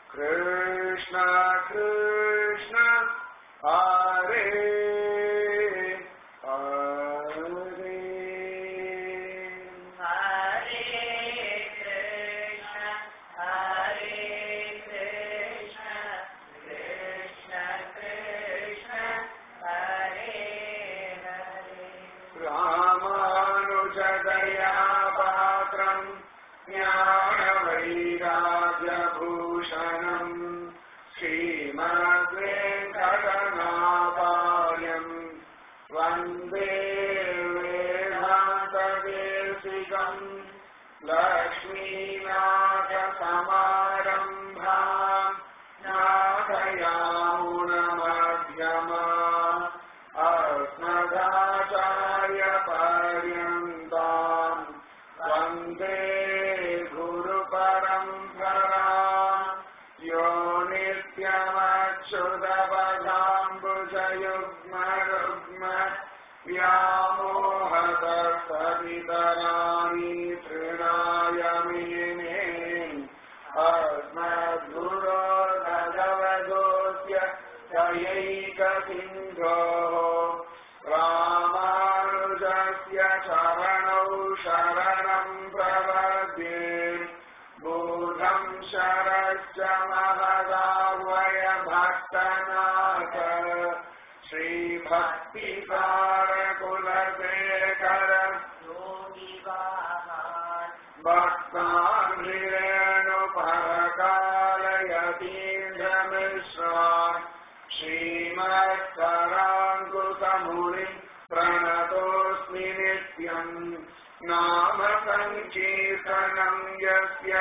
कृष्ण कृष्ण हरे हरे हरे कृष्ण हरे कृष्ण कृष्ण कृष्ण हरे हरे रामानुजदया पात्रम् ज्ञानवैराग्यभूषणम् श्रीमद्वेङ्कटनापार्यम् वन्दे वेदान्तदेशिकम् लक्ष्मीनाथसमारम्भाम् नाथयामुनमध्यमाम् अस्मदाचार्यपर्यन्ताम् वन्दे गुरुपरम्पराम् यो नित्यमच्युतपदाम्बुजयुग्मरुग्म व्यामोहतसवितराणि तृणाय मेने अस्मद्गुरो भगवतोऽस्य दयैकसिन्धोः रामानुजस्य चरणौ शरणम् प्रपद्ये बोधम् शरश्च महदावय भक्तनाथ श्रीभक्तिकारकुलशेखर योगिवाहान् भक्ताङ्घ्रिरेणुपरकालयतीन्द्रमिश्रान् श्रीमत्पराङ्कुशमुनिम् प्रणतोऽस्मि नित्यम् नाम सङ्कीर्तनम् यस्य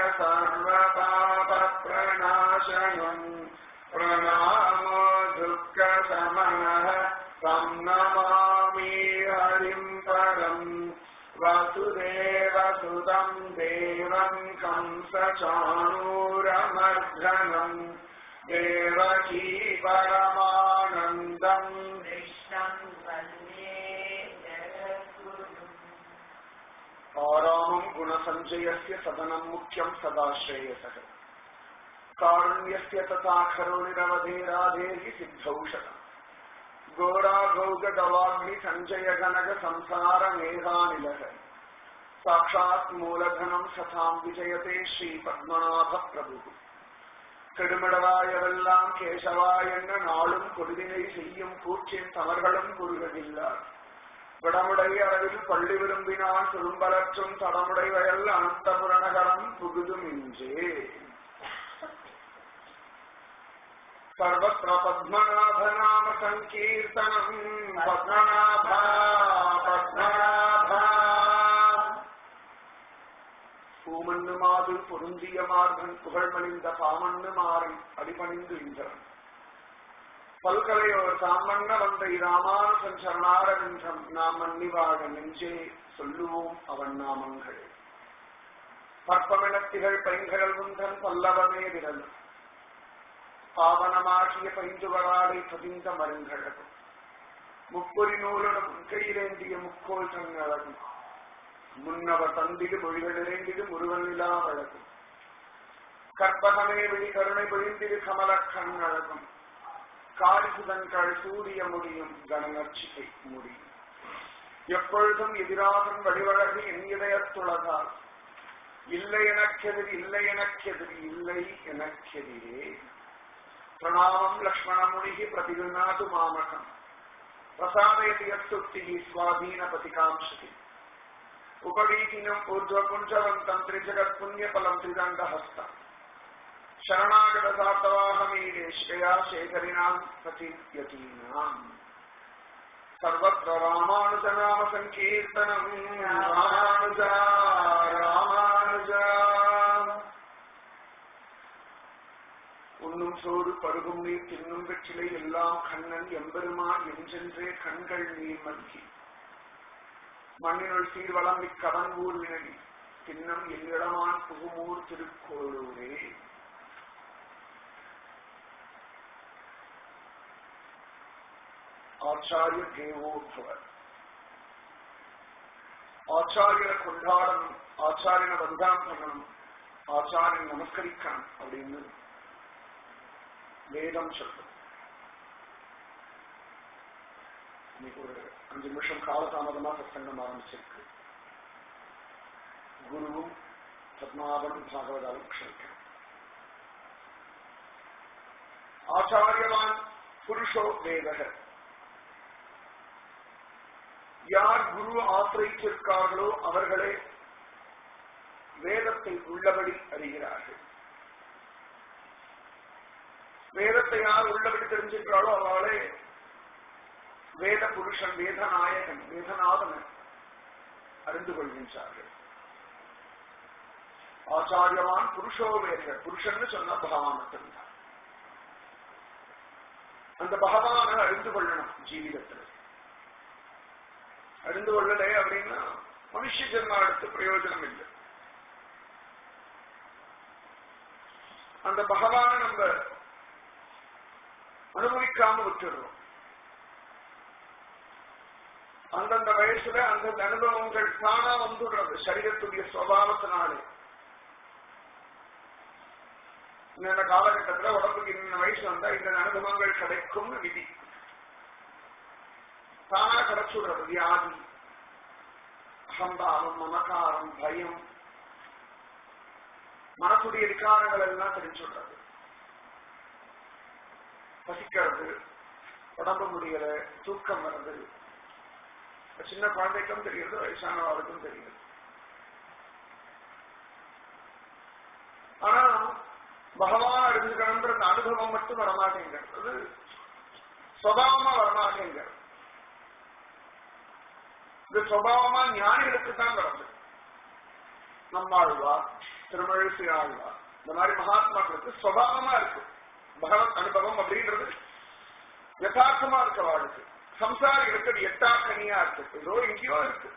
सर्वपापप्रणाशनम् प्रणामो दुःखशमनः तं नमामि हरिम् परम् वसुदेवसुतं देवं कंसचाणूरमर्धनम् देवकी परमानन्दम् कृष्णं वन्दे जगद्गुरुम् आरामम् गुणसञ्चयस्य सदनम् मुख्यम् सदा श्रेयसः कारुण्यस्य तथा खरोनिरवधेराधेहि सिद्धौषधम् घोराघौगवाग्नि सञ्जय गणग संसार मेघानिलः साक्षात् मूलधनम् सथाम् विजयते श्रीपद्मनाभ प्रभुः கெடுமடவாயவெல்லாம் கேசவா என்ன நாளும் கொடுதினை செய்யும் கூற்றின் தமர்களும் கூறுவதில்லார் வடமுடை அளவில் பள்ளி விரும்பினான் சுரும்பலற்றும் தடமுடை வயல் அனந்தபுரணகரம் புகுதும் இன்றே சர்வத்திர பத்மநாபநாம சங்கீர்த்தனம் பத்மநாபா பத்மநாபா பூமண்ணு மாது பொருந்திய மார்பன் புகழ்மணிந்த பாமண்ணு மாறி அடிபணிந்து இன்றன் பல்கலையோர் தாமண்ண வந்த இராமானுசன் சரணாரவிந்தம் நாம் மன்னிவாக நெஞ்சே சொல்லுவோம் அவன் நாமங்கள் பற்பமெனத்திகள் பைங்கடல் உந்தன் பல்லவமே விரல் பாவனமாகிய பைந்துவராடை பதிந்த மருங்கழகும் முப்பொறி நூலுடன் கையிலேந்திய முக்கோல் தன்னழகும் முன்னவர் தந்திடு மொழிகள் இறைந்திடு முருகன் நிலா வழகும் கற்பகமே விழி கருணை பொழிந்திடு கமல கண்ணழகும் காரிசுதன்கள் சூரிய முடியும் கணநர்ச்சிகை முடியும் எப்பொழுதும் எதிராகும் வழிவழகு என் இதயத்துளதால் இல்லை எனக்கெதிரி இல்லை எனக்கெதிரி இல்லை எனக்கெதிரே பிரணாமம் லக்ஷ்மணமுனிகி பிரதிகுநாது மாமகம் பிரசாதயதி யஸ்துக்தி ஸ்வாதீன பதிகாம்சதி उपवीतिनम् ऊर्ध्वपुञ्जवन्तम् त्रिजगत् पुण्यफलम् त्रिदण्डहस्तम् शरणागतदातवाहमीरे श्रेया शेखरिणाम् प्रतीयतीनाम् सर्वत्र रामानुजनाम सङ्कीर्तनम् रामानुजा रामानुजा உண்ணும் சோறு பருகும் நீர் தின்னும் வெற்றிலை எல்லாம் கண்ணன் எம்பெருமான் என்றென்றே கண்கள் நீர் மல்கி மண்ணினுள் சீர்வளம் இக்கடங்கூர் வினடி தின்னம் எல்லிடமான் புகுமூர் திருக்கோளூரே ஆச்சாரிய தேவோபவர் ஆச்சாரியரை கொண்டாடணும் ஆச்சாரியனை வந்தான் பண்ணணும் ஆச்சாரியன் நமஸ்கரிக்கணும் அப்படின்னு வேதம் சொல்றது இன்னைக்கு ஒரு அஞ்சு நிமிஷம் காலதாமதமா சத்சங்கம் ஆரம்பிச்சிருக்கு குருவும் பத்மாவனும் பாகவதாலும் க்ஷமிக்கிறேன் ஆச்சாரியவான் புருஷோ வேதக யார் குரு ஆசிரியிருக்கார்களோ அவர்களே வேதத்தை உள்ளபடி அறிகிறார்கள் வேதத்தை யார் உள்ளபடி தெரிஞ்சிருக்கிறாளோ அவளே வேத புருஷன் வேதநாயகன் வேதநாதன் அறிந்து கொள்கின்றார்கள் ஆச்சாரியவான் புருஷோ வேத புருஷன் சொன்னா பகவான் மட்டும்தான் அந்த பகவானை அறிந்து கொள்ளணும் ஜீவிதத்தில் அறிந்து கொள்ளலை அப்படின்னா மனுஷ ஜென்மா எடுத்து பிரயோஜனம் இல்லை அந்த பகவானை நம்ம அனுபவிக்காம விட்டுடுறோம் அந்தந்த வயசுல அந்தந்த அனுபவங்கள் தானா வந்துடுறது சரீரத்துடைய சுவாவத்தினாலே இந்த காலகட்டத்துல உடம்புக்கு இந்த வயசு வந்தா இந்த அனுபவங்கள் கிடைக்கும்னு விதி தானா கிடைச்சுடுறது வியாதி அகம்பாவம் மமகாரம் பயம் மனசுடைய விகாரங்கள் எல்லாம் தெரிஞ்சுடுறது பசிக்கிறது உடம்பு முடியல தூக்கம் வருது சின்ன குழந்தைக்கும் தெரியுது வயசானவாளுக்கும் தெரியுது ஆனா பகவான் அறிஞ்சுக்கணுன்ற அந்த அனுபவம் மட்டும் வரமாட்டேங்கிறது சுவாவமா வரமாட்டேங்கிறது இது சுவாவமா ஞானிகளுக்கு தான் வருது நம்மாழ்வா திருமழிசை ஆழ்வா இந்த மாதிரி மகாத்மாக்களுக்கு சுவாவமா இருக்கு பகவத் அனுபவம் அப்படின்றது யதார்த்தமா இருக்க வாழ்க்கை சம்சாரிகளுக்கு அது எட்டாக்கனியா இருக்கு ஏதோ எங்கேயோ இருக்கு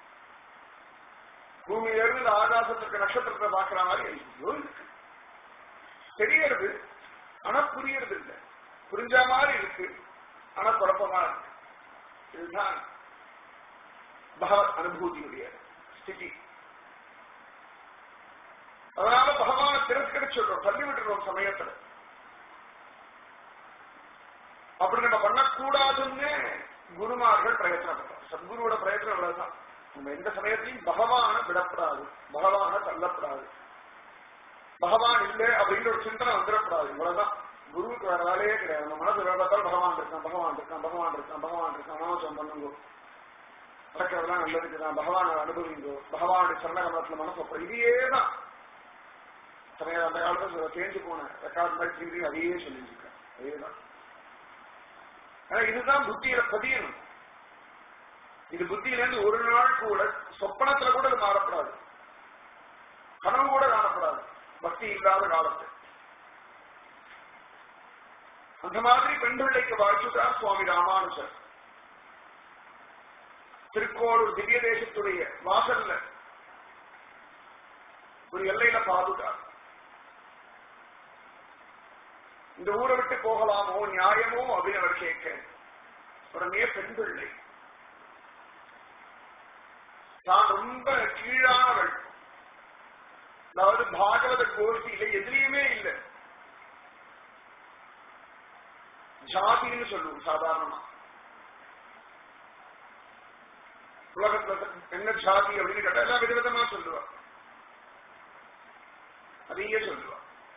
பூமியில இருந்து ஆகாசத்துக்கு நட்சத்திரத்தை பாக்குற மாதிரி எங்கேயோ இருக்கு தெரியறது ஆனா புரியறது இல்லை புரிஞ்ச மாதிரி இருக்கு ஆனா குழப்பமா இருக்கு இதுதான் பகவத் அனுபூதியுடைய ஸ்திதி அதனால பகவான திரஸ்கரிச்சுடுறோம் தள்ளி விட்டுறோம் சமயத்துல அப்படி நம்ம பண்ணக்கூடாதுன்னு குருமார்கள் பிரயத்தனப்படுறோம் சத்குருவோட பிரயத்தனம் அவ்வளவுதான் நம்ம எந்த சமயத்திலையும் பகவான விடப்படாது பகவான தள்ளப்படாது பகவான் இல்லை அப்படின்ற ஒரு சிந்தனை வந்துடக்கூடாது இவ்வளவுதான் குருவுக்கு வேற வேலையே கிடையாது நம்ம மனசு வேலை பார்த்தாலும் பகவான் இருக்கான் பகவான் இருக்கான் பகவான் இருக்கான் பகவான் இருக்கான் நாமச்சம் பண்ணுங்க நடக்கிறதெல்லாம் நல்லதுக்கு தான் பகவான் அனுபவிங்கோ பகவானுடைய சரணகமலத்துல மனசு அப்ப இதையே தான் சமயம் அந்த காலத்துல தேஞ்சு போன ரெக்கார்ட் மாதிரி திரும்பி அதையே சொல்லிட்டு இருக்கேன் அதேதான் ஆனா இதுதான் புத்தியில பதியணும் இது புத்தியில இருந்து ஒரு நாள் கூட சொப்பனத்துல கூட இது மாறப்படாது கனவு கூட காணப்படாது பக்தி இல்லாத காலத்து அந்த மாதிரி பெண் பிள்ளைக்கு வாழ்த்துதான் சுவாமி ராமானுஜர் திருக்கோளூர் திவ்ய தேசத்துடைய வாசல்ல ஒரு எல்லையில பாதுகார் இந்த ஊரை விட்டு போகலாமோ நியாயமோ அப்படின்னு அவர் கேட்க உடனே பெண் பிள்ளை தான் ரொம்ப கீழானவள் அதாவது பாகவத கோஷ்டியில எதிரியுமே இல்லை ஜாதின்னு சொல்லுவோம் சாதாரணமா உலகத்துல என்ன ஜாதி அப்படின்னு கேட்டா எல்லாம் விதவிதமா சொல்லுவா அதையே சொல்லுவா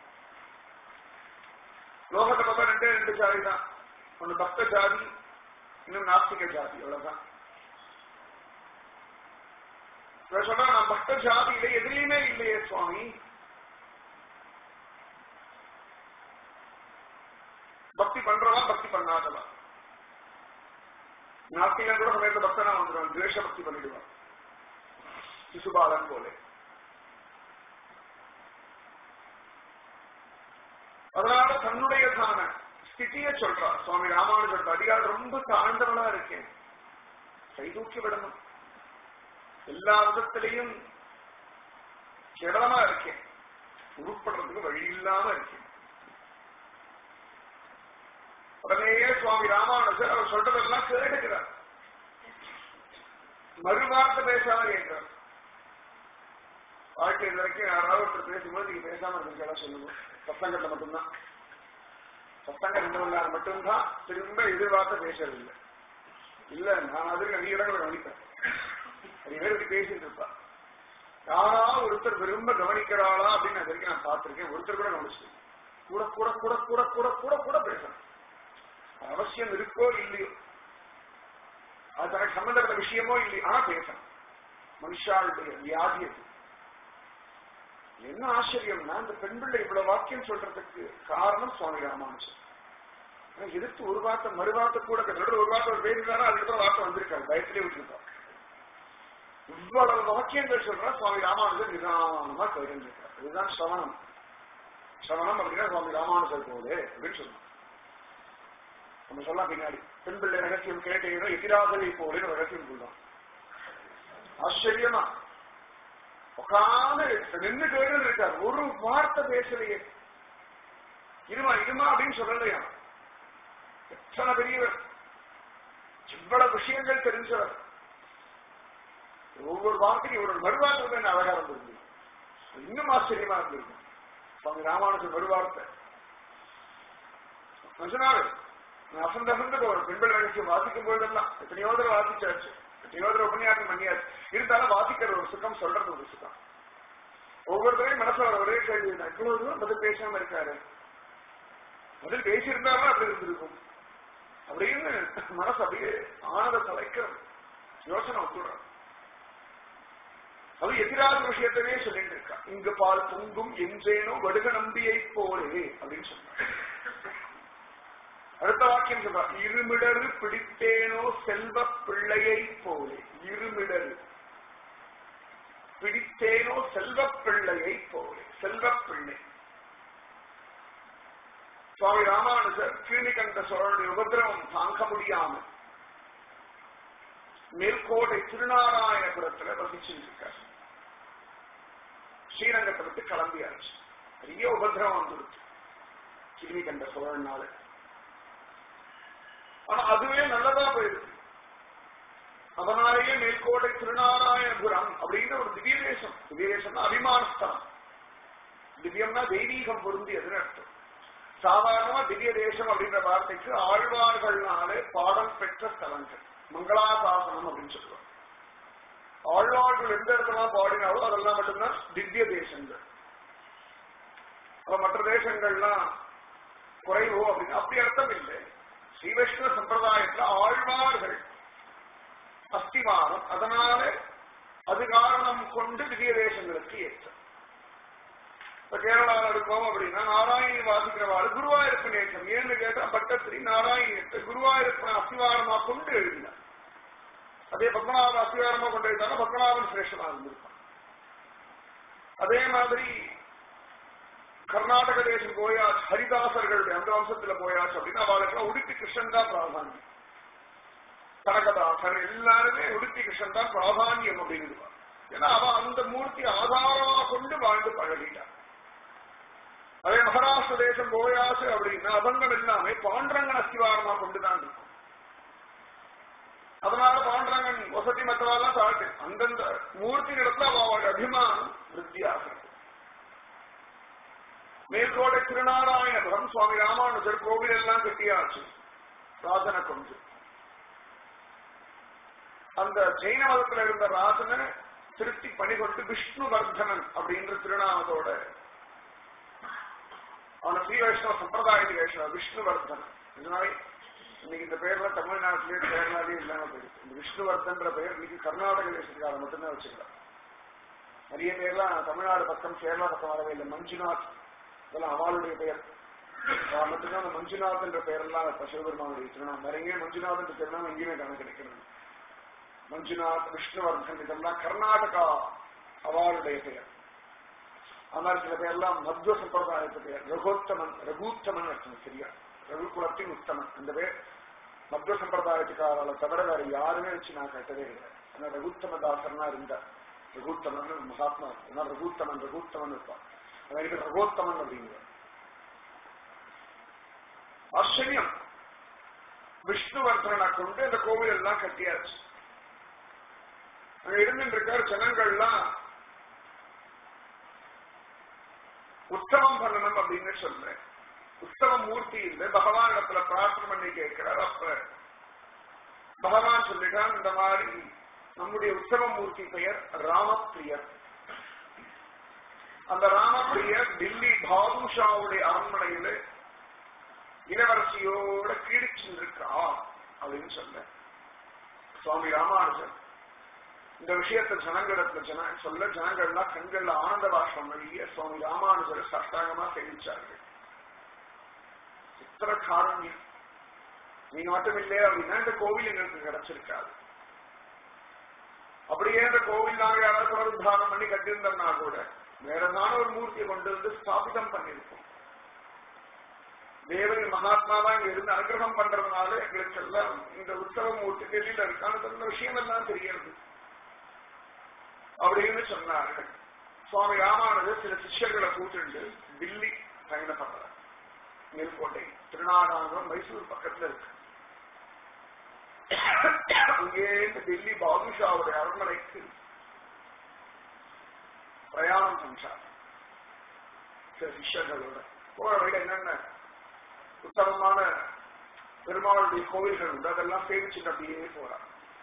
லோகத்தை பார்த்தா ரெண்டே ரெண்டு ஜாதி தான் ஒன்னு பக்த ஜாதி இன்னும் நாஸ்திக ஜாதி அவ்வளவுதான் இவர் சொன்னா நான் பக்த ஜாதியில எதிரியுமே இல்லையே சுவாமி பக்தி பண்றவா பக்தி பண்ணாதவா நாஸ்திகன் கூட சமயத்துல பக்தனா வந்துடுவான் துவேஷ பக்தி பண்ணிடுவான் சிசுபாலன் போல அதனால தன்னுடைய தான ஸ்திதிய சொல்றா சுவாமி ராமானுஜர் அடியால் ரொம்ப தாழ்ந்தவளா இருக்கேன் கைதூக்கி விடணும் எல்லா விதத்திலையும் கேவலமா இருக்கேன் உருப்படுறதுக்கு வழி இல்லாம இருக்கேன் உடனேயே சுவாமி ராமானுஜர் அவர் சொல்றதெல்லாம் கேட்டுக்கிறார் மறுவார்த்தை பேசாம கேட்கிறார் வாழ்க்கை இது வரைக்கும் யாராவது ஒருத்தர் பேசும்போது நீங்க பேசாம இருக்கீங்களா சொல்லுங்க பசங்கள்ல மட்டும்தான் சத்தங்க ரெண்டு மணி நேரம் மட்டும்தான் திரும்ப எதிர்பார்த்த பேசுறதில்லை இல்ல நான் அது நிறைய இடங்களை கவனிப்பேன் நிறைய பேர் இப்படி பேசிட்டு இருப்பா யாரா ஒருத்தர் விரும்ப கவனிக்கிறாளா அப்படின்னு அது வரைக்கும் நான் பார்த்திருக்கேன் ஒருத்தர் கூட கவனிச்சு கூட கூட கூட கூட கூட கூட கூட பேசணும் அவசியம் இருக்கோ இல்லையோ அது தனக்கு சம்பந்தப்பட்ட விஷயமோ இல்லையோ ஆனா பேசணும் மனுஷாளுடைய வியாதி அது என்ன ஆச்சரியம்னா இந்த பெண் பிள்ளை இவ்வளவு வாக்கியம் சொல்றதுக்கு காரணம் சுவாமி ராமானுஜன் ஆனா எதிர்த்து ஒரு வார்த்தை மறு வார்த்தை கூட கிடையாது ஒரு வார்த்தை ஒரு பேசினாரா அதுக்கு வார்த்தை வந்திருக்காரு பயத்திலே விட்டுருக்காரு இவ்வளவு வாக்கியங்கள் சொல்றா சுவாமி ராமானுஜர் நிதானமா கேட்டுருக்காரு இதுதான் சவணம் சவணம் அப்படின்னா சுவாமி ராமானுஜர் போது அப்படின்னு சொல்லணும் நம்ம சொல்லலாம் பின்னாடி பெண் பிள்ளை ரகசியம் கேட்டீங்கன்னா எதிராகவே போலேன்னு ஒரு ரகசியம் சொல்லலாம் ஆச்சரியமா உட்காந்து நின்று கேட்டு இருக்கார் ஒரு வார்த்தை பேசலையே இருமா இருமா அப்படின்னு சொல்லலையா எத்தனை பெரியவர் இவ்வளவு விஷயங்கள் தெரிஞ்சவர் ஒவ்வொரு வார்த்தையும் ஒரு மறுவார்த்தை என்ன அழகா இருந்திருக்கு இன்னும் ஆச்சரியமா இருந்திருக்கும் சுவாமி ராமானுஜன் மறுவார்த்தை மனுஷனாரு நான் அசந்த அசந்த ஒரு பெண்கள் ரகசியம் வாசிக்கும் போதெல்லாம் எத்தனையோ தடவை வாசிச்சாச்சு எத்தனையோ தடவை உபன்யாசம் பண்ணியாச்சு இருந்தாலும் வாசிக்கிற ஒரு சுகம் சொல்றது ஒரு சுகம் ஒவ்வொருத்தரையும் மனசுல வர ஒரே கேள்வி தான் இவ்வளவு தூரம் பதில் பேசாம இருக்காரு பதில் பேசியிருந்தாலும் அப்படி இருந்திருக்கும் அப்படின்னு மனசு அப்படியே ஆனத தலைக்கிறது யோசனை ஒத்துடுறான் அது எதிராக விஷயத்தவே சொல்லிட்டு இருக்கா இங்கு பால் பொங்கும் என்றேனோ வடுக நம்பியை போலே அப்படின்னு சொன்னார் அடுத்த வாக்கியம் சொல்றார் இருமிடரு பிடித்தேனோ செல்வ பிள்ளையை போலே இருமிடரு பிடித்தேனோ செல்வ பிள்ளையை போலே செல்வ பிள்ளை சுவாமி ராமானுஜர் கீழ்கண்ட சோழனுடைய உபதிரவம் தாங்க முடியாமல் மேல்கோட்டை திருநாராயணபுரத்துல வசிச்சுட்டு இருக்கார் ஸ்ரீரங்கத்தை விட்டு கிளம்பியாச்சு பெரிய உபதிரவம் வந்துருச்சு கிருமி கண்ட சோழனால ஆனா அதுவே நல்லதா போயிருக்கு அதனாலேயே மேல்கோட்டை திருநாராயணபுரம் அப்படின்னு ஒரு திவ்ய தேசம் திவ்ய தேசம்னா அபிமானஸ்தலம் திவ்யம்னா தெய்வீகம் பொருந்தியதுன்னு அர்த்தம் சாதாரணமா திவ்ய தேசம் அப்படின்ற வார்த்தைக்கு ஆழ்வார்கள்னாலே பாடம் பெற்ற ஸ்தலங்கள் மங்களாசாசனம் அப்படின்னு சொல்லுவாங்க ஆழ்வார்கள் எந்த இடத்துல பாடினாலோ அதெல்லாம் மட்டும்தான் திவ்ய தேசங்கள் அப்ப மற்ற தேசங்கள்லாம் குறைவோ அப்படின்னு அப்படி அர்த்தம் இல்லை ஸ்ரீ வைஷ்ணவ சம்பிரதாயத்துல ஆழ்வார்கள் அஸ்திவாரம் அதனால அது காரணம் கொண்டு திவ்ய தேசங்களுக்கு ஏற்றம் இப்ப கேரளாவில் இருக்கோம் அப்படின்னா நாராயணி வாசிக்கிறவாள் குருவாயிருப்பு நேற்றம் ஏன்னு கேட்டா பட்டத்திரி நாராயணத்தை குருவாயிருப்பனை அஸ்திவாரமா கொண்டு எழுதினார் அதே பத்மநாப அஸ்திவாரமா கொண்டு எழுதினாலும் பத்மநாபன் சிரேஷ்டமா இருந்திருப்பான் அதே மாதிரி கர்நாடக தேசம் போயாச்சு ஹரிதாசர்களுடைய அந்த வம்சத்துல போயாச்சு அப்படின்னா அவளுக்கு உடுப்பி கிருஷ்ணன் தான் பிராதானியம் கனகதாசர் எல்லாருமே உடுப்பி கிருஷ்ணன் தான் பிராதானியம் அப்படின்னு ஏன்னா அவன் அந்த மூர்த்தி ஆதாரமா கொண்டு வாழ்ந்து பழகிட்டான் அதே மகாராஷ்டிர தேசம் போயாச்சு அப்படின்னா அதங்கள் எல்லாமே பாண்டரங்கன் அஸ்திவாரமா கொண்டுதான் இருக்கும் அதனால பாண்டரங்கன் வசதி மற்றவெல்லாம் தாழ்த்து அந்தந்த மூர்த்தி இடத்துல அவளுடைய அபிமானம் விருத்தியாகிறது மேற்கோடை திருநாராயணபுரம் சுவாமி ராமானுஜர் கோவில் எல்லாம் கட்டியாச்சு ராஜனை கொண்டு அந்த ஜெயின மதத்துல இருந்த ராஜனை திருத்தி பணிகொண்டு விஷ்ணுவர்தனன் அப்படின்ற திருநாமத்தோட அவன ஸ்ரீ வைஷ்ணவ சம்பிரதாயத்துக்கு வைஷ்ணவ விஷ்ணுவர்தனன் இதனால இன்னைக்கு இந்த பேர்ல தமிழ்நாட்டிலேயே கேரளாலேயே இல்லாம போயிடுச்சு இந்த விஷ்ணுவர்தன்ற பெயர் இன்னைக்கு கர்நாடக தேசத்துக்காக மட்டும்தான் வச்சுக்கலாம் நிறைய பேர்லாம் தமிழ்நாடு பக்கம் கேரளா பக்கம் வரவே இல்லை மஞ்சுநாத் இதெல்லாம் அவளுடைய பெயர் அவன் மட்டும்தான் அந்த மஞ்சுநாத் என்ற பெயரெல்லாம் இப்ப சிவபெருமானுடைய திருநாமம் வேற எங்கேயும் மஞ்சுநாத் என்ற திருநாமம் எங்கேயுமே காண கிடைக்கிறது மஞ்சுநாத் விஷ்ணுவர்தன் இதெல்லாம் கர்நாடகா அவளுடைய பெயர் ஆனால் சில பேர்லாம் மத்வ சம்பிரதாயத்து பெயர் ரகோத்தமன் ரகுத்தமன் அர்த்தம் சரியா ரகுகுலத்தின் உத்தமன் இந்த பேர் மத்வ சம்பிரதாயத்துக்காரால தவிர வேற யாருமே வச்சு நான் கட்டவே இல்லை ஆனா ரகுத்தம தாசர்னா இருந்தார் ரகுத்தமன் மகாத்மா ஏன்னா ரகுத்தமன் ரகுத்தமன் இருப்பான் அவனுக்கு ரகோத்தமன் அப்படிங்கிற ஆச்சரியம் விஷ்ணுவர்தனை கொண்டு அந்த கோவில் எல்லாம் கட்டியாச்சு அங்க இருந்துட்டு இருக்காரு ஜனங்கள்லாம் உத்தமம் பண்ணணும் அப்படின்னு சொல்றேன் உற்சவ மூர்த்தி இல்லை பகவான் இடத்துல பிரார்த்தனை பண்ணி கேட்கிறார் அப்ப பகவான் சொல்லிட்டான் இந்த மாதிரி நம்முடைய உற்சவ மூர்த்தி பெயர் ராமப்பிரியர் அந்த ராமப்பிரியர் டில்லி பாதுஷாவுடைய அரண்மனையில இளவரசியோட கீழிச்சிருக்கா அப்படின்னு சொல்ல சுவாமி ராமானுஜன் இந்த விஷயத்தை ஜனங்களிடத்துல ஜன சொல்ல ஜனங்கள்லாம் கண்கள்ல ஆனந்த பாஷம் வழிய சுவாமி ராமானுஜரை சஷ்டாங்கமா சேவிச்சார்கள் சித்திர காரண்யம் நீங்க மட்டும் இல்லையே அப்படின்னா இந்த கோவில் எங்களுக்கு கிடைச்சிருக்காது அப்படியே இந்த கோவில் நாங்க யாராவது புனருத்தாரணம் பண்ணி கட்டியிருந்தோம்னா கூட வேறதான ஒரு மூர்த்தியை கொண்டு வந்து ஸ்தாபிதம் பண்ணியிருக்கோம் தேவரி மகாத்மாவா இங்க இருந்து அனுகிரகம் பண்றதுனால எங்களுக்கு எல்லாம் இந்த உற்சவ மூர்த்தி டெல்லியில இருக்கான்னு இந்த விஷயம் எல்லாம் தெரியாது அப்படின்னு சொன்னார்கள் சுவாமி ராமானுஜர் சில சிஷ்யர்களை கூட்டிட்டு டில்லி பயணப்படுறார் மேல்கோட்டை திருநாடாங்குளம் மைசூர் பக்கத்துல இருக்கு அங்கே டெல்லி பாதுஷாவுடைய அரண்மனைக்கு பிரயாணம் பண்றார் சில சிஷ்யர்களோட போற வழியில என்னென்ன உத்தமமான பெருமாளுடைய கோவில்கள் உண்டு அதெல்லாம் சேவிச்சுட்டு அப்படியே போறார்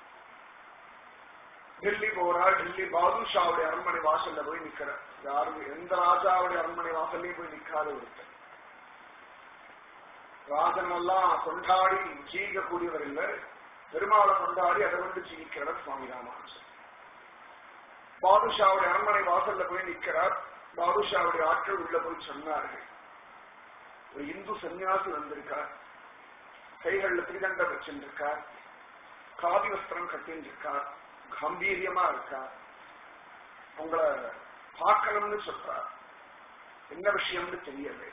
டெல்லி போறார் டெல்லி பாதுஷாவுடைய அரண்மனை வாசல்ல போய் நிக்கிறார் யாரும் எந்த ராஜாவுடைய அரண்மனை வாசல்லையும் போய் நிக்காத ஒருத்தர் ராஜன் எல்லாம் கொண்டாடி ஜீவிக்கக்கூடியவர் இல்லை பெருமாளை கொண்டாடி அதை கொண்டு ஜீவிக்கிறவர் சுவாமி ராமானுஜன் பாதுஷாவுடைய அரண்மனை வாசல்ல போய் நிற்கிறார் பாதுஷாவுடைய ஆட்கள் உள்ள போய் சொன்னார்கள் ஒரு இந்து சன்னியாசி வந்திருக்கார் கைகள்ல திரிதண்ட வச்சிருக்கார் காவி வஸ்திரம் கட்டிருக்கார் கம்பீரியமா இருக்கார் உங்களை பார்க்கணும்னு சொல்றார் என்ன விஷயம்னு தெரியல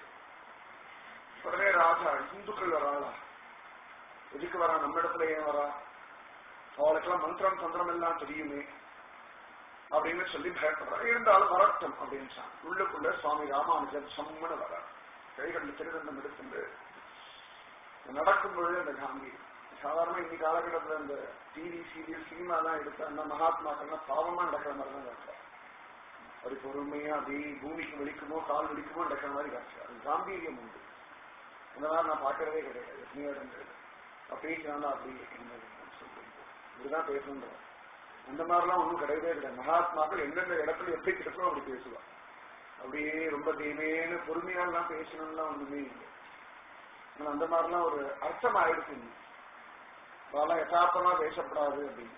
உடனே ராஜா இந்துக்கள் வராளா எதுக்கு வரா நம்ம இடத்துல ஏன் வரா அவளுக்கெல்லாம் மந்திரம் தந்திரம் எல்லாம் தெரியுமே அப்படின்னு சொல்லி பயப்படுறார் இருந்தாலும் வரட்டும் அப்படின்னு சொன்னான் உள்ளுக்குள்ள சுவாமி ராமானுஜன் சம்மனு வரார் கைகளில் திருதண்டம் எடுத்துட்டு நடக்கும் பொழுது அந்த காந்தி சாதாரண இன்னைக்கு காலகட்டத்தில் இந்த டிவி சீரியல் சினிமா தான் எடுத்து அந்த மகாத்மாக்கள்லாம் பாவமா நடக்கிற மாதிரி தான் காட்டுறார் அப்படி பொறுமையா அப்படியே பூமிக்கு வலிக்குமோ கால் வலிக்குமோ நடக்கிற மாதிரி காட்டுறார் அது காம்பீரியம் உண்டு அந்த மாதிரி நான் பார்க்கறதே கிடையாது எத்தனையோ இடங்கள் பேசினாலும் அப்படி என்ன சொல்லி இப்படிதான் பேசணும் அந்த மாதிரிலாம் ஒன்றும் கிடையவே கிடையாது மகாத்மாக்கள் எந்தெந்த இடத்துல எப்படி கிடைக்கணும் அப்படி பேசுவா அப்படியே ரொம்ப தேவேன்னு பொறுமையாலாம் பேசணும்லாம் ஒண்ணுமே இல்லை ஆனா அந்த மாதிரிலாம் ஒரு அர்த்தம் ஆயிடுச்சு அதெல்லாம் யதார்த்தமா பேசப்படாது அப்படின்னு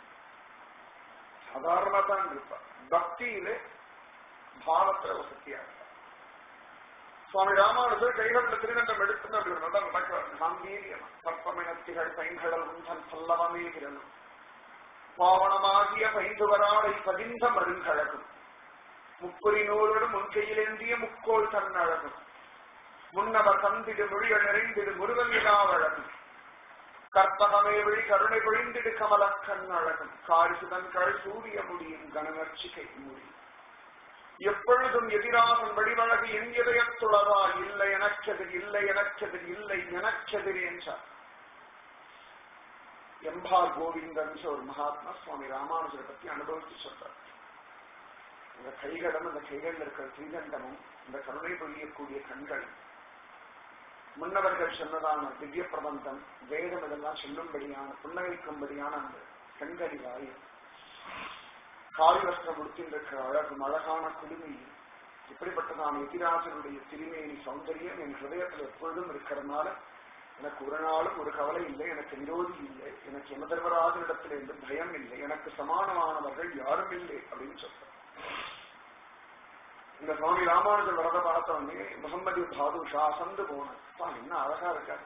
சாதாரணமா தான் இருப்பா பக்தியில பாவத்துல வசதியா இருப்பா சுவாமி ராமானுஜர் கைகள்ல திருநண்டம் எடுத்துன்னு அப்படி ஒரு நல்ல நடக்கிறார் காம்பீரியம் கற்பமினத்திகள் பைங்கடல் உந்தன் பல்லவமே விரலும் பாவனமாகிய பைந்துவராடை பதிந்த மருங்கழகும் முப்புரி நூலோடு முன்கையிலேந்திய முக்கோள் தன்னழகும் முன்னவர் தந்திடு மொழிகள் நிறைந்திடு முருகன் விழாவழகும் கற்பகமே விழி கருணை பொழிந்திடு கமலக்கண் அழகும் காரிசுதன் கழ் சூரிய முடியும் கனநர்ச்சிகை முடியும் எப்பொழுதும் எதிராகும் வடிவழகு என் இதயத்துளவா இல்லை எனக்கெதிர் இல்லை எனக்கெதிர் இல்லை எனக்கெதிர் என்றார் எம்பார் கோவிந்தன் ஒரு மகாத்மா சுவாமி ராமானுஜரை பத்தி அனுபவிச்சு சொல்றார் இந்த கைகளும் அந்த கைகளில் இருக்கிற ஸ்ரீகண்டமும் இந்த கருணை பொழியக்கூடிய கண்கள் முன்னவர்கள் சொன்னதான திவ்ய பிரபந்தம் வேதம் இதெல்லாம் சொல்லும்படியான புன்னகைக்கும்படியான அந்த கண்களி வாயு காவி வஸ்திரம் உடுத்தின்றிருக்கிற அழகும் அழகான குடுமி இப்படிப்பட்டதான எதிராசனுடைய திருமேனி சௌந்தரியம் என் ஹிருதயத்தில் எப்பொழுதும் இருக்கிறதுனால எனக்கு ஒரு நாளும் ஒரு கவலை இல்லை எனக்கு விரோதி இல்லை எனக்கு எமதர்வராஜனிடத்தில் இருந்து பயம் இல்லை எனக்கு சமானமானவர்கள் யாரும் இல்லை அப்படின்னு சொல்றேன் இந்த சுவாமி ராமானுஜர் வரத பார்த்தவொடனே முகமது பாதுஷா அசந்து போனப்பா என்ன அழகா இருக்கார்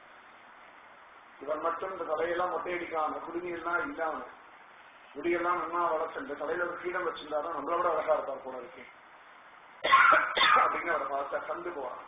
இவர் மட்டும் இந்த தலையெல்லாம் மொட்டையடிக்காம குடுமையெல்லாம் இல்லாம முடியெல்லாம் நன்னா வளர்த்து இந்த தலையில ஒரு கீழம் வச்சிருந்தாதான் நம்மளை விட அழகா இருப்பார் போல இருக்கு அப்படின்னு அவரை பார்த்தா கண்டு போவான்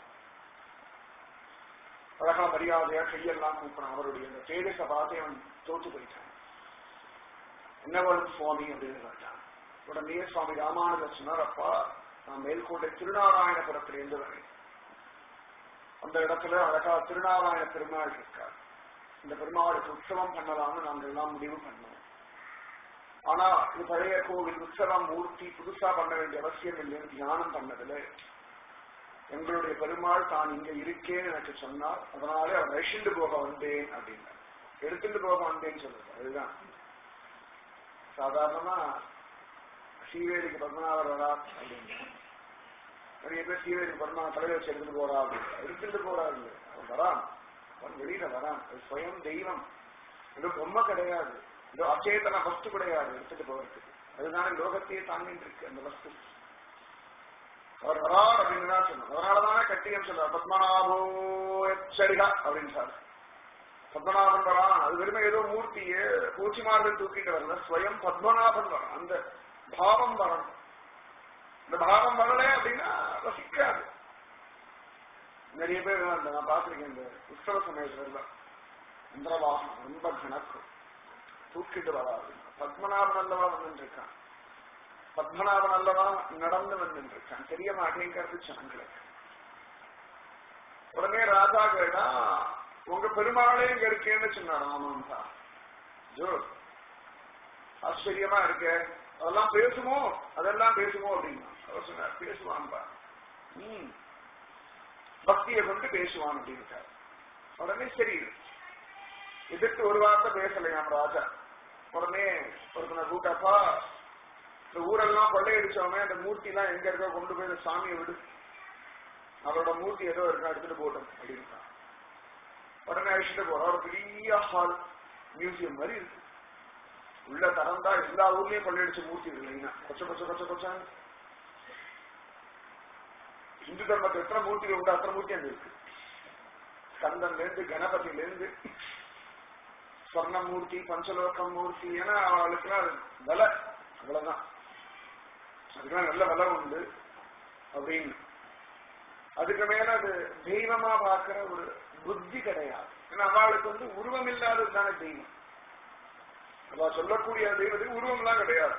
அழகா மரியாதையா கையெல்லாம் கூப்பிடான் அவருடைய அந்த தேஜச பார்த்து அவன் தோத்து போயிட்டான் என்ன வேணும் சுவாமி அப்படின்னு கேட்டான் உடனே சுவாமி ராமானுஜர் சொன்னார் அப்பா நான் மேல்கோட்டை திருநாராயணபுரத்திலிருந்து வரேன் அந்த இடத்துல அழகா திருநாராயண பெருமாள் இருக்கார் இந்த பெருமாளுக்கு உற்சவம் பண்ணலாம்னு நாங்கள் எல்லாம் முடிவு பண்ணோம் ஆனா இது பழைய கோவில் உற்சவம் மூர்த்தி புதுசா பண்ண வேண்டிய அவசியம் இல்லைன்னு தியானம் பண்ணதுல எங்களுடைய பெருமாள் தான் இங்க இருக்கேன்னு எனக்கு சொன்னார் அதனாலே அவர் அழிச்சுட்டு போக வந்தேன் அப்படின்னா எடுத்துட்டு போக வந்தேன்னு சொல்லுது அதுதான் சாதாரணமா ஸ்ரீவேலிக்கு பத்மநாபர் வரா அப்படின்னு நிறைய பேர் ஸ்ரீவேலி பத்மநாப தலைவர் வச்சு எடுத்துட்டு போறா அப்படின்னு எடுத்துட்டு போறாரு இல்ல. அவன் வரான் அவன் வெளியில வரான் அது ஸ்வயம் தெய்வம் இது பொம்மை கிடையாது இது அச்சேதன வஸ்து கிடையாது எடுத்துட்டு போறதுக்கு அதுதானே லோகத்தையே தாங்கிட்டு இருக்கு அந்த வஸ்து அவர் வரார் அப்படின்னு தான் சொன்னார் அதனாலதானே கட்டியம் சொல்றார் பத்மநாபோ எச்சரிகா அப்படின்னு சார் பத்மநாபன் வரான் அது வெறுமை ஏதோ மூர்த்தியே பூச்சிமார்கள் தூக்கிட்டு வரல ஸ்வயம் பத்மநாபன் வரான் அந்த பாவம் வரணும் இந்த பாவம் வரல அப்படின்னா ரசிக்காது நிறைய பேர் அந்த நான் பார்த்திருக்கேன் இந்த உற்சவ சமயத்துல எல்லாம் இந்திரவாகம் ரொம்ப கணக்கும் தூக்கிட்டு வராது பத்மநாபன் அல்லவா வந்துட்டு இருக்கான் பத்மநாபன் அல்லவா நடந்து வந்துட்டு இருக்கான் தெரிய மாட்டேங்கிறது ஜனங்களுக்கு உடனே ராஜா கேட்டா உங்க பெருமாளே இங்க இருக்கேன்னு சொன்னார் ஆமாம் தான் ஜோ ஆச்சரியமா இருக்க அதெல்லாம் பேசுமோ அதெல்லாம் பேசுமோ அப்படின்னா அவர் சொன்னார் பேசுவான்பா ம் பக்தியை கொண்டு பேசுவான் அப்படின்னு உடனே சரி எதிர்த்து ஒரு வார்த்தை பேசலையாம் ராஜா உடனே ஒருத்தனை கூட்டாப்பா இந்த ஊரெல்லாம் கொள்ளையடிச்சவனே அந்த மூர்த்தி எல்லாம் எங்க இருக்கோ கொண்டு போய் இந்த சாமியை விடு அவரோட மூர்த்தி ஏதோ இருக்கா எடுத்துட்டு போட்டோம் அப்படின்னு உடனே அழிச்சுட்டு போறோம் ஒரு பெரிய ஹால் மியூசியம் மாதிரி இருக்கு உள்ள திறந்தா எல்லா ஊர்லயும் கொள்ளையடிச்ச மூர்த்தி இருக்கு இல்லைன்னா கொச்ச கொச்ச கொச்ச கொச்சாங்க இந்து தர்மத்தில் எத்தனை மூர்த்திகள் உண்டு அத்தனை மூர்த்தி அங்க இருக்கு ஸ்கந்தன்ல இருந்து கணபதியில இருந்து ஸ்வர்ணமூர்த்தி பஞ்சலோகம் மூர்த்தி ஏன்னா அவளுக்குலாம் அது விலை அவ்வளவுதான் அதுக்கெல்லாம் நல்ல விலை உண்டு அப்படின்னு அதுக்கு மேல அது தெய்வமா பார்க்கிற ஒரு புத்தி கிடையாது ஏன்னா அவளுக்கு வந்து உருவம் இல்லாதது தானே தெய்வம் அவ சொல்லக்கூடிய தெய்வத்துக்கு உருவம் எல்லாம் கிடையாது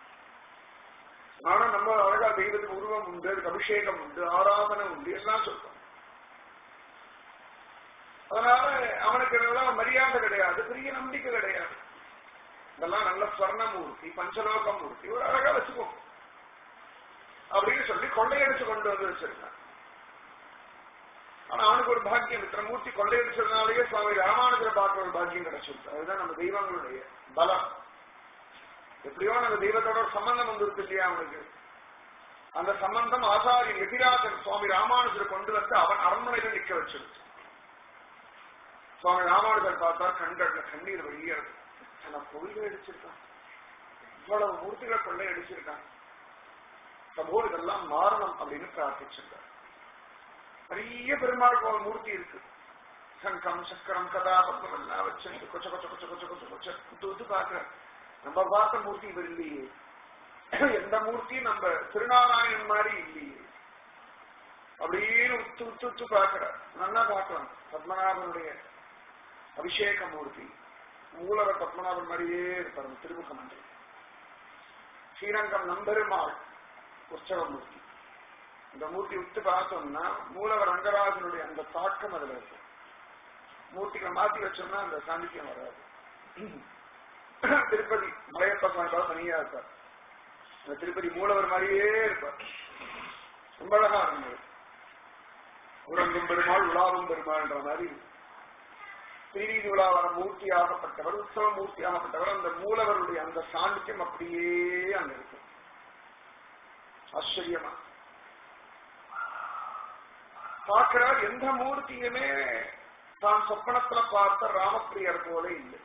ஆனா நம்ம அழகா தெய்வத்துக்கு உருவம் உண்டு அதுக்கு அபிஷேகம் உண்டு ஆராதனை உண்டு எல்லாம் சொல்றோம் அதனால அவனுக்கு இதெல்லாம் மரியாதை கிடையாது பெரிய நம்பிக்கை கிடையாது இதெல்லாம் நல்ல ஸ்வர்ணமூர்த்தி பஞ்சலோக மூர்த்தி ஒரு அழகா வச்சுக்கோ அப்படின்னு சொல்லி கொள்ளையடிச்சு கொண்டு வந்து வச்சிருக்கான் ஆனா அவனுக்கு ஒரு பாக்கியம் இத்தனை மூர்த்தி கொள்ளையடிச்சதுனாலேயே சுவாமி ராமானுஜரை பார்க்க ஒரு பாக்கியம் கிடைச்சிருக்கு அதுதான் நம்ம தெய்வங்களுடைய பலம் எப்படியோ நம்ம தெய்வத்தோட ஒரு சம்பந்தம் வந்துருக்கு இல்லையா அவனுக்கு அந்த சம்பந்தம் ஆசாரியன் எதிராஜன் சுவாமி ராமானுஜரை கொண்டு வந்து அவன் அரண்மனையில நிக்க வச்சிருச்சு சுவாமி ராமானுஜர் பார்த்தா கண்கள்ல கண்ணீர் வெளியேறது ஆனா கோயிலை அடிச்சிருக்கான் இவ்வளவு மூர்த்திகளை கொள்ளை அடிச்சிருக்கான் பிரபு இதெல்லாம் மாறணும் அப்படின்னு பிரார்த்திச்சிருக்கார் நிறைய பெருமாள் கோவில் மூர்த்தி இருக்கு சங்கம் சக்கரம் கதாபத்மம் எல்லாம் வச்சு கொச்ச கொச்ச கொச்ச கொச்ச கொச்ச கொச்ச உத்து உத்து பாக்குற நம்ம பார்த்த மூர்த்தி இவர் இல்லையே எந்த மூர்த்தியும் நம்ம திருநாராயணன் மாதிரி இல்லையே அப்படின்னு உத்து உத்து உத்து பாக்குற நல்லா பார்க்கலாம் பத்மநாபனுடைய அபிஷேக மூர்த்தி மூலவ பத்மநாபன் மாதிரியே இருப்பார் திருமுக மந்திரி ஸ்ரீரங்கம் நம்பெருமாள் உற்சவ மூர்த்தி இந்த மூர்த்தி உத்து பார்த்தோம்னா மூலவர் ரங்கராஜனுடைய அந்த தாக்கம் அதுல இருக்கு மூர்த்திகளை மாத்தி வச்சோம்னா அந்த சாநித்தியம் வராது திருப்பதி மலையப்ப சுவாமி தனியா இருப்பார் அந்த திருப்பதி மூலவர் மாதிரியே இருப்பார் ரொம்ப அழகா இருந்தது உறங்கும் பெருமாள் உலாவும் பெருமாள்ன்ற மாதிரி திருவீதி உலாவர மூர்த்தியாகப்பட்டவர் உற்சவ மூர்த்தியாகப்பட்டவர் அந்த மூலவருடைய அந்த சாநித்தியம் அப்படியே அங்க இருக்கும் ஆச்சரியமா பார்க்கிறார் எந்த மூர்த்தியுமே தான் சொப்பனத்துல பார்த்த ராமப்பிரியர் போல இல்லை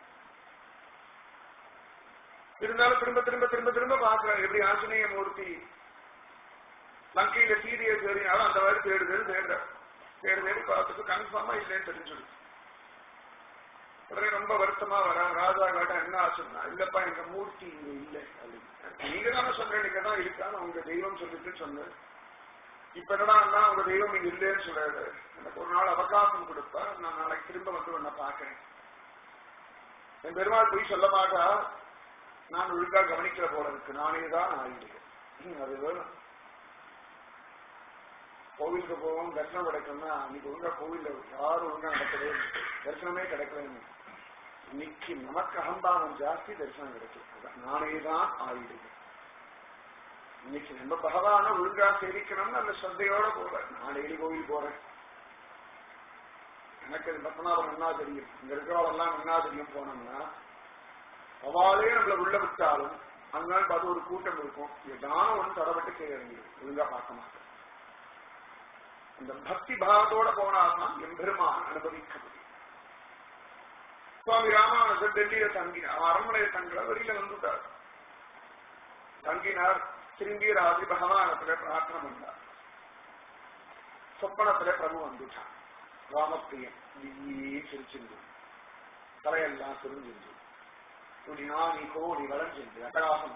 இருந்தாலும் திரும்ப திரும்ப திரும்ப திரும்ப பார்க்கிறார் எப்படி ஆஞ்சநேய மூர்த்தி லங்கையில சீதையை தேடினாலும் அந்த மாதிரி தேடு தேடு தேட தேடு தேடி பார்த்துட்டு கன்ஃபார்மா இல்லைன்னு தெரிஞ்சுடு உடனே ரொம்ப வருத்தமா வர ராஜா காட்ட என்ன ஆச்சுன்னா இல்லப்பா எங்க மூர்த்தி இங்க இல்லை அப்படின்னு நீங்க தானே சொன்னேன் நீங்க தான் இருக்கான்னு உங்க தெய்வம் சொல்லிட்டு சொன்னேன் இப்ப என்னடா உங்க தெய்வம் இங்க இல்லைன்னு சொல்றாரு எனக்கு ஒரு நாள் அவகாசம் கொடுப்பா நான் நாளைக்கு திரும்ப வந்து உன்னை பாக்குறேன் என் பெருமாள் போய் சொல்ல மாட்டா நான் ஒழுங்கா கவனிக்கிற போல இருக்கு நானே தான் ஆயிடுவேன் அது வேணும் கோவிலுக்கு போவோம் தரிசனம் கிடைக்கும்னா அன்னைக்கு ஒழுங்கா கோவில்ல யாரும் ஒழுங்கா நடக்கவே இல்லை. தரிசனமே கிடைக்கவே இல்லை. இன்னைக்கு நமக்கு அகம்பாவம் ஜாஸ்தி தரிசனம் கிடைக்கும் நானே தான் ஆயிடுவேன் இன்னைக்கு நம்ம பகவான ஒழுங்கா சேவிக்கணும்னு அந்த ஸ்ரத்தையோட போறேன் நான் டெய்லி கோவில் போறேன் எனக்கு அது பத்மநாபம் என்ன தெரியும் இங்க இருக்கிறவெல்லாம் என்ன தெரியும் போனோம்னா அவளே நம்மள உள்ள விட்டாலும் அதனால பார்த்து ஒரு கூட்டம் இருக்கும் ஏதான ஒன்று தடப்பட்டு கீழே இறங்கிடும் ஒழுங்கா பார்க்க மாட்டோம் அந்த பக்தி பாவத்தோட போனால்தான் எம்பெருமான் அனுபவிக்க முடியும் சுவாமி ராமானுஜர் டெல்லியில தங்கினார் அரண்மனையில தங்கல வெளியில வந்துட்டார் தங்கினார் திரும்பி ராஜி பகவானத்துல பிரார்த்தனை பண்ணார் சொப்பனத்துல பிரபு வந்துட்டான் ராமப்பிரியன் நீயே சிரிச்சிருந்து தலையெல்லாம் சுருங்கிருந்து இப்படி நாணி கோடி வளைஞ்சிருந்து அட்டகாசம்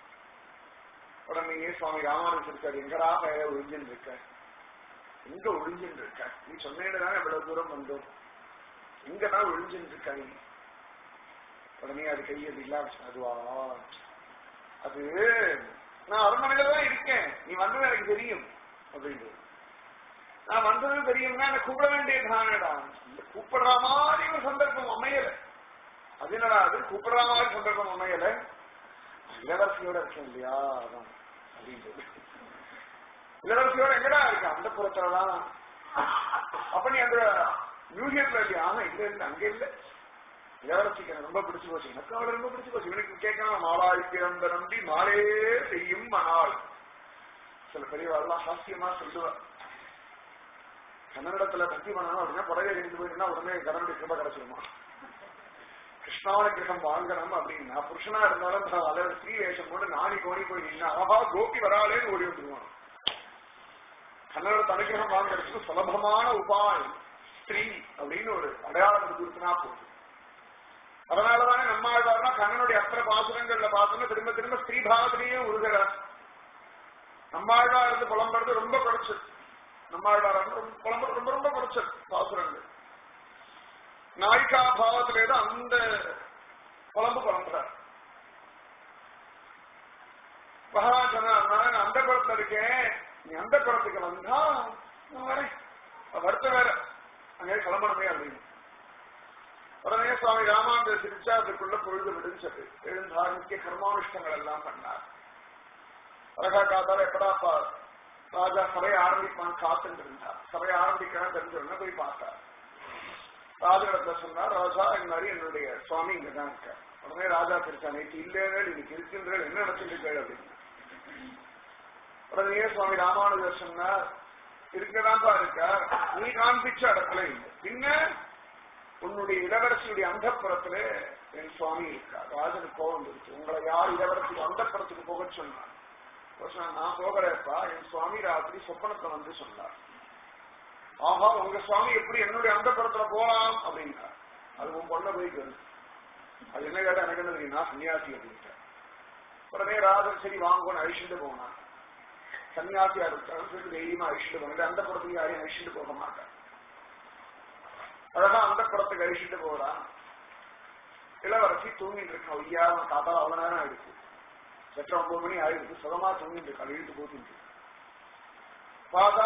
உடனே சுவாமி ராமானுஜர் இருக்காரு எங்கடா பெயர ஒழிஞ்சுன்னு இருக்க எங்க ஒழிஞ்சுன்னு இருக்க நீ சொன்னேன்னு இவ்வளவு தூரம் வந்தோம் எங்கதான் ஒழிஞ்சுன்னு இருக்க நீ உடனே அது கையது இல்ல அதுவா அது நான் அரண்மனையில தான் இருக்கேன் நீ வந்தது எனக்கு தெரியும் அப்படின்னு நான் வந்தது தெரியும்னா என்ன கூப்பிட வேண்டியதுதானடா இந்த கூப்பிடுற மாதிரி ஒரு சந்தர்ப்பம் அமையல அது என்னடா அது கூப்பிடுற மாதிரி சந்தர்ப்பம் அமையல இளவரசியோட இருக்கேன் இல்லையா அதான் அப்படின்றது இளவரசியோட எங்கடா இருக்கு அந்த புறத்துலதான் அப்ப நீ அந்த மியூசியத்துல இல்லையா ஆனா இல்ல இல்ல அங்க இல்ல இளவரசிக்கு எனக்கு ரொம்ப பிடிச்சு போச்சு எனக்கு அவளை ரொம்ப பிடிச்சு போச்சு இவனுக்கு கேட்கணும் மாலாய் பிறந்த நம்பி மாலே செய்யும் மணாள் சில பெரியவாள்லாம் ஹாஸ்யமா சொல்லுவா கன்னடத்துல பக்தி பண்ணணும் அப்படின்னா புடவை கட்டிட்டு போயிருந்தா உடனே கன்னனுடைய கிருப கிடைச்சிருமா கிருஷ்ணானுகிரகம் வாங்கணும் அப்படின்னா புருஷனா இருந்தாலும் தான் அதாவது ஸ்ரீ வேஷம் போட்டு நாடி கோடி போய் நின்னா ஆஹா கோபி வராளேன்னு ஓடி வந்துருவான் கன்னடத்தை அனுகிரகம் வாங்குறதுக்கு சுலபமான உபாயம் ஸ்ரீ அப்படின்னு ஒரு அடையாளம் கொடுத்துனா போதும் அதனாலதானே நம்மாழ்வார்னா கண்ணனுடைய அத்தனை பாசுரங்கள்ல பார்த்தோம்னா திரும்ப திரும்ப ஸ்ரீபாவத்திலேயே உருகிறார் நம்மாழ்வார் இருந்து புலம்புறது ரொம்ப குறைச்சல் நம்மாழ்வார் ரொம்ப புலம்புறது ரொம்ப ரொம்ப குறைச்சல் பாசுரங்கள் நாயிகா பாவத்திலே தான் அந்த புலம்பு புலம்புறார் பகவான் சொன்னார் நான் அந்த குளத்துல இருக்கேன் நீ அந்த குளத்துக்கு வந்தா நான் வரேன் வருத்தம் வேற அங்கே கிளம்பணுமே அப்படின்னு உடனே சுவாமி ராமானந்தர் சிரிச்சா அதுக்குள்ள பொழுது விடுஞ்சது எழுந்தார் முக்கிய கர்மானுஷ்டங்கள் எல்லாம் பண்ணார் அழகா காத்தால எப்படாப்பா ராஜா சபையை ஆரம்பிப்பான் காத்துட்டு இருந்தார் சபையை ஆரம்பிக்கிறான் தெரிஞ்சவன போய் பார்த்தார் ராஜிடத்துல சொன்னார் ராஜா இந்த மாதிரி என்னுடைய சுவாமி இங்கதான் இருக்கார் உடனே ராஜா சிரிச்சா நேற்று இல்லையே இன்னைக்கு இருக்கின்ற என்ன நடத்திட்டு அப்படின்னு உடனே சுவாமி ராமானுஜர் சொன்னார் இருக்கதான்பா இருக்கார் நீ காண்பிச்ச இடத்துல இல்லை பின்ன உன்னுடைய இளவரசியுடைய அந்தப்புறத்துல என் சுவாமி இருக்கார் ராஜனுக்கு கோபம் இருக்கு உங்களை யார் இளவரசி அந்தப்புறத்துக்கு போக சொன்னார் நான் போகிறப்பா என் சுவாமி ராத்திரி சொப்பனத்துல வந்து சொன்னார் ஆஹா உங்க சுவாமி எப்படி என்னுடைய அந்தப்புறத்துல போலாம் அப்படின்னார் அது உன் பொண்ணை போய் கரு அது என்ன கேட்டா எனக்கு என்ன தெரியும் நான் சன்னியாசி அப்படின்ட்டார் உடனே ராஜன் சரி வாங்கன்னு அழிச்சுட்டு போனான் சன்னியாசியா இருக்கான்னு சொல்லிட்டு தைரியமா அழிச்சுட்டு போனது அந்த புறத்துக்கு யாரையும் அழிச்சுட்டு போக மாட்டார் அழகா அந்த புறத்துக்கு அழிச்சுட்டு போறான் இளவரசி தூங்கிட்டு இருக்கான் ஐயா தாத்தா அவ்வளவு நேரம் ஆயிடுச்சு எட்டு ஒன்பது மணி ஆயிடுச்சு சுகமா தூங்கிட்டு இருக்கான் இழுத்து போட்டு பார்த்தா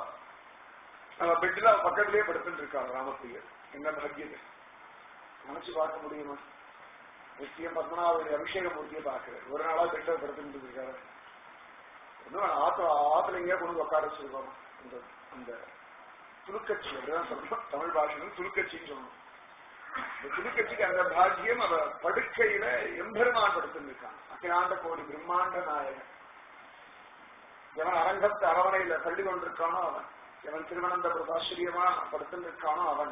பெட்ல பக்கத்திலேயே படுத்துட்டு இருக்காங்க ராமப்பிரியர் என்ன பாக்கியது நினைச்சு பார்க்க முடியுமா நிச்சயம் பத்மநாபுடைய அபிஷேக மூர்த்தியை பார்க்கிறேன் ஒரு நாளா பெட்ல படுத்துட்டு இருக்காரு இன்னும் ஆத்துல ஆத்துல எங்கேயா கொண்டு உட்கார வச்சிருக்கோம் அந்த அந்த துலுக்கச்சி அப்படிதான் சொல்லணும் தமிழ் பாஷையில் துலுக்கச்சின்னு சொல்லணும் இந்த துலுக்கச்சிக்கு அந்த பாக்கியம் அவ படுக்கையில எம்பெருமான் படுத்திருக்கான் அகிலாண்ட கோடி பிரம்மாண்ட நாயகன் எவன் அரங்கத்து அரவணையில தள்ளி கொண்டிருக்கானோ அவன் எவன் திருவனந்தபுரத்து ஆச்சரியமா படுத்திருக்கானோ அவன்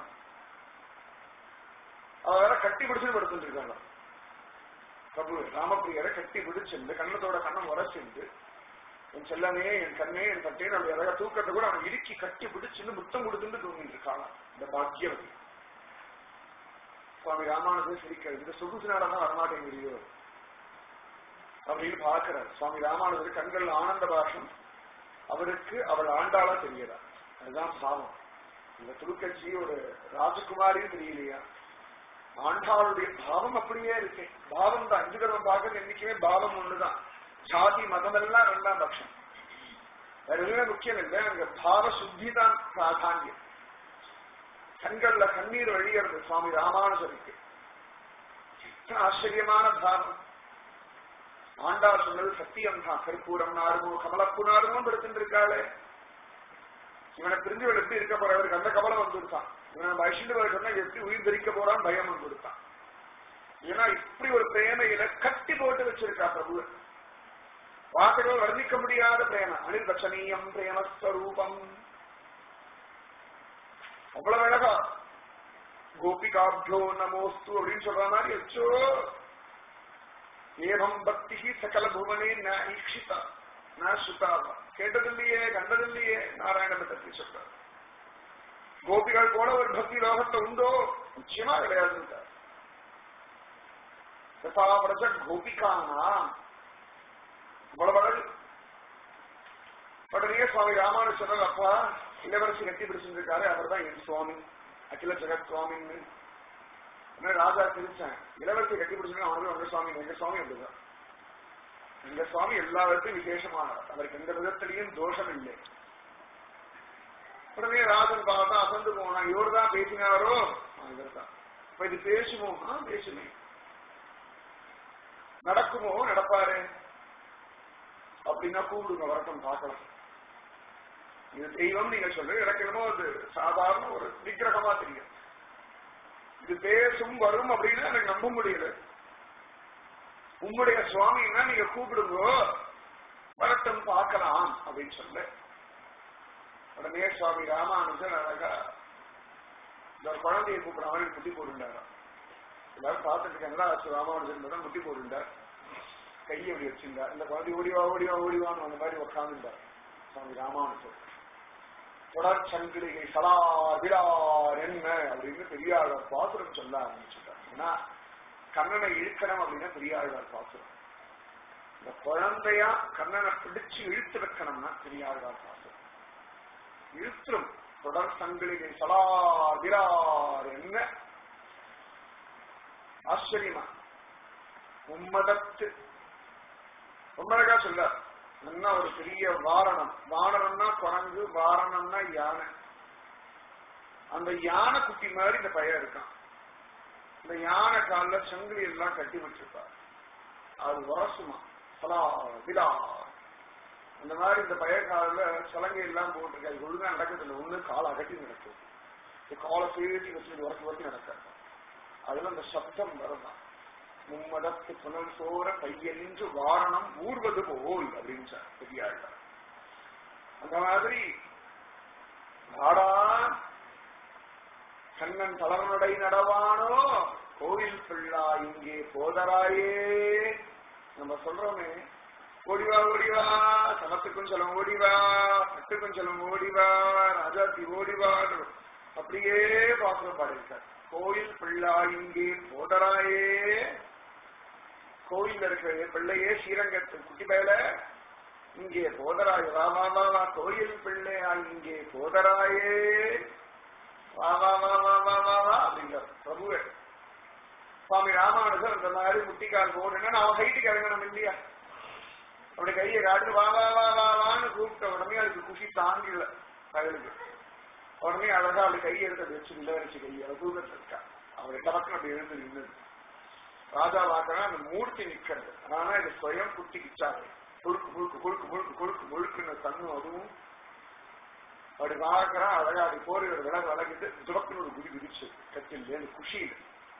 அவ வேற கட்டி பிடிச்சு படுத்திருக்காங்க பிரபு ராமப்பிரியரை கட்டி பிடிச்சிருந்து கண்ணத்தோட கண்ணம் உரைச்சிருந்து என் செல்லமே என் கண்ணே என் கட்டே நம்ம எதாவது தூக்கத்தை கூட அவன் இறுக்கி கட்டி பிடிச்சுன்னு முத்தம் கொடுத்துட்டு தூங்கிட்டு இருக்காங்க இந்த பாக்கியவதி சுவாமி ராமானுஜன் சிரிக்கிறது இந்த சொகுசுனால தான் வரமாட்டேங்கிறியோ அப்படின்னு பார்க்கிறார் சுவாமி ராமானுஜர் கண்கள் ஆனந்த பாஷம் அவருக்கு அவள் ஆண்டாளா தெரியறா அதுதான் பாவம் இந்த துலுக்கட்சி ஒரு ராஜகுமாரியும் தெரியலையா ஆண்டாளுடைய பாவம் அப்படியே இருக்கு பாவம் தான் அஞ்சு தடவை பார்க்கறது என்னைக்குமே பாவம் ஒண்ணுதான் ஜாதி மதம் எல்லாம் ரெண்டாம் பட்சம் வேற எதுவுமே முக்கியம் இல்லை அங்க பாவ சுத்தி தான் பிராதானியம் கண்கள்ல கண்ணீர் வழிகிறது சுவாமி ராமானுஜருக்கு ஆச்சரியமான பாவம் ஆண்டாள் சொன்னது சத்தியம் தான் கற்பூரம் நாருமோ கமலப்பு நாருமோ படுத்துட்டு இருக்காளே இவனை பிரிஞ்சு இவள் எப்படி இருக்க போற அவருக்கு அந்த கவலை வந்துருக்கான் இவனை வயசுல சொன்னா எப்படி உயிர் தரிக்க போறான்னு பயம் வந்துருக்கான் ஏன்னா இப்படி ஒரு பிரேமையில கட்டி போட்டு வச்சிருக்கா பிரபு வார்த்தைகள் வர்ணிக்க முடியாத பிரேம அனிர்வச்சனீயம் பிரேமஸ்வரூபம் அவ்வளவு அழகா கோபிகாபியோ நமோஸ்து அப்படின்னு சொல்ற மாதிரி அச்சோ ஏவம் பக்தி சகல புவனே ந ஈக்ஷிதா ந சுதாவா கேட்டதில்லையே கண்டதில்லையே நாராயணனை பற்றி சொல்றார் கோபிகள் போல ஒரு பக்தி லோகத்துல உண்டோ நிச்சயமா கிடையாது பிரஜ கோபிகானா இவ்வளவு அழகு உடனே சுவாமி ராமானுஜர் அப்பா இளவரசி கட்டி பிடிச்சிருக்காரு அவர் தான் என் சுவாமி அகில ஜெகத் சுவாமின்னு ராஜா சிரிச்சேன் இளவரசி கட்டி பிடிச்சிருக்கா அவனுக்கு உங்க சுவாமி எங்க சுவாமி அப்படிதான் எங்க சுவாமி எல்லாருக்கும் விசேஷமானவர் அவருக்கு எந்த விதத்திலையும் தோஷம் இல்லை உடனே ராஜன் பார்த்தா அசந்து போனா இவர் தான் பேசினாரோ இவர் தான் இப்ப இது பேசுமோ ஆ பேசுமே நடக்குமோ நடப்பாரு அப்படின்னா கூப்பிடுங்க வரட்டும் பார்க்கலாம் இது தெய்வம் நீங்க சொல்றது எனக்கு என்னமோ அது சாதாரண ஒரு விக்கிரகமா தெரியும் இது பேசும் வரும் அப்படின்னு எனக்கு நம்ப முடியல உம்முடைய சுவாமின்னா நீங்க கூப்பிடுங்க வரட்டும் பார்க்கலாம் அப்படின்னு சொல்ல உடனே சுவாமி ராமானுஜன் அழகா இந்த குழந்தையை கூப்பிட அவனுக்கு முட்டி போட்டுட்டாராம் எல்லாரும் பார்த்துட்டு இருக்காங்களா ராமானுஜன் தான் முட்டி போட்டுட்டார் கையை அப்படி வச்சிருந்தார் இந்த குழந்தை ஓடிவா ஓடிவா ஓடிவான்னு அந்த மாதிரி உட்காந்துட்டார் சுவாமி ராமானுஜன் தொடர் சங்கிலிகை சலா விழார் என்ன அப்படின்னு பெரியாழ்வார் பாசுரம் சொல்ல ஆரம்பிச்சுட்டார் ஏன்னா கண்ணனை இழுக்கணும் அப்படின்னா பெரியாழ்வார் பாசுரம் இந்த குழந்தையா கண்ணனை பிடிச்சு இழுத்து வைக்கணும்னா பெரியாழ்வார் பாசுரம் இழுத்துரும் தொடர் சங்கிலிகை சலா விழார் என்ன ஆச்சரியமா உம்மதத்து ரொம்ப அழகா சொல்றார் என்ன ஒரு பெரிய வாரணம் வாரணம்னா குரங்கு வாரணம்னா யானை அந்த யானை குட்டி மாதிரி இந்த பையன் இருக்கான் இந்த யானை கால சங்கிலி எல்லாம் கட்டி வச்சிருப்பார் அது வரசுமா சலா விழா அந்த மாதிரி இந்த பழைய காலில் சலங்கை எல்லாம் போட்டிருக்கு அது ஒழுங்கா நடக்கிறது ஒண்ணு காலை அகட்டி நடக்கும் இந்த காலை பேட்டி வச்சு உரத்து வரைக்கும் நடக்காது அதுல அந்த சப்தம் வருதான் மும்மதத்து புனல் சோர கையென்று வாரணம் ஊர்வது போல் அப்படின்னு சார் பெரியாள் அந்த மாதிரி நாடா கண்ணன் தளர்நடை நடவானோ கோவில் பிள்ளா இங்கே போதராயே நம்ம சொல்றோமே ஓடிவா ஓடிவா சமத்துக்கும் சொல்லும் ஓடிவா பட்டுக்கும் சொல்லும் ஓடிவா ராஜாத்தி ஓடிவா அப்படியே பாசுரம் பாடியிருக்கார் கோயில் பிள்ளா இங்கே போதராயே கோயில் இருக்கிற பிள்ளையே ஸ்ரீரங்கத்து குட்டி பயல இங்கே போதராய் வா வா வா வா கோயில் பிள்ளையா இங்கே போதராயே வா வா வா வா வா வா வா அப்படிங்கிறார் பிரபுவே சுவாமி ராமானுஜர் அந்த மாதிரி முட்டிக்கால் போடுன்னா அவன் ஹைட்டுக்கு இறங்கணும் இல்லையா அப்படி கையை காட்டு வா வா வா வா வான்னு கூப்பிட்ட உடனே அதுக்கு குஷி தாங்கல பகலுக்கு உடனே அழகா அப்படி கையை எடுத்து வச்சு இல்லை வச்சு கையை அவள் தூக்கத்தில் இருக்கா அவள் எல்லா பக்கம் அப்படி எழுந்து நின்றுது ராஜா பார்க்கறா அந்த மூர்த்தி நிக்கிறது ஆனா இது ஸ்வயம் குட்டி கிச்சாரு குழுக்கு முழுக்கு குழுக்கு முழுக்கு குழுக்கு முழுக்குன்னு கண்ணு அதுவும் அப்படி பார்க்கறா அழகா அப்படி போரியோட விலகு விலகிட்டு துவக்குன்னு ஒரு குடி குதிச்சு கட்டில் குஷியில்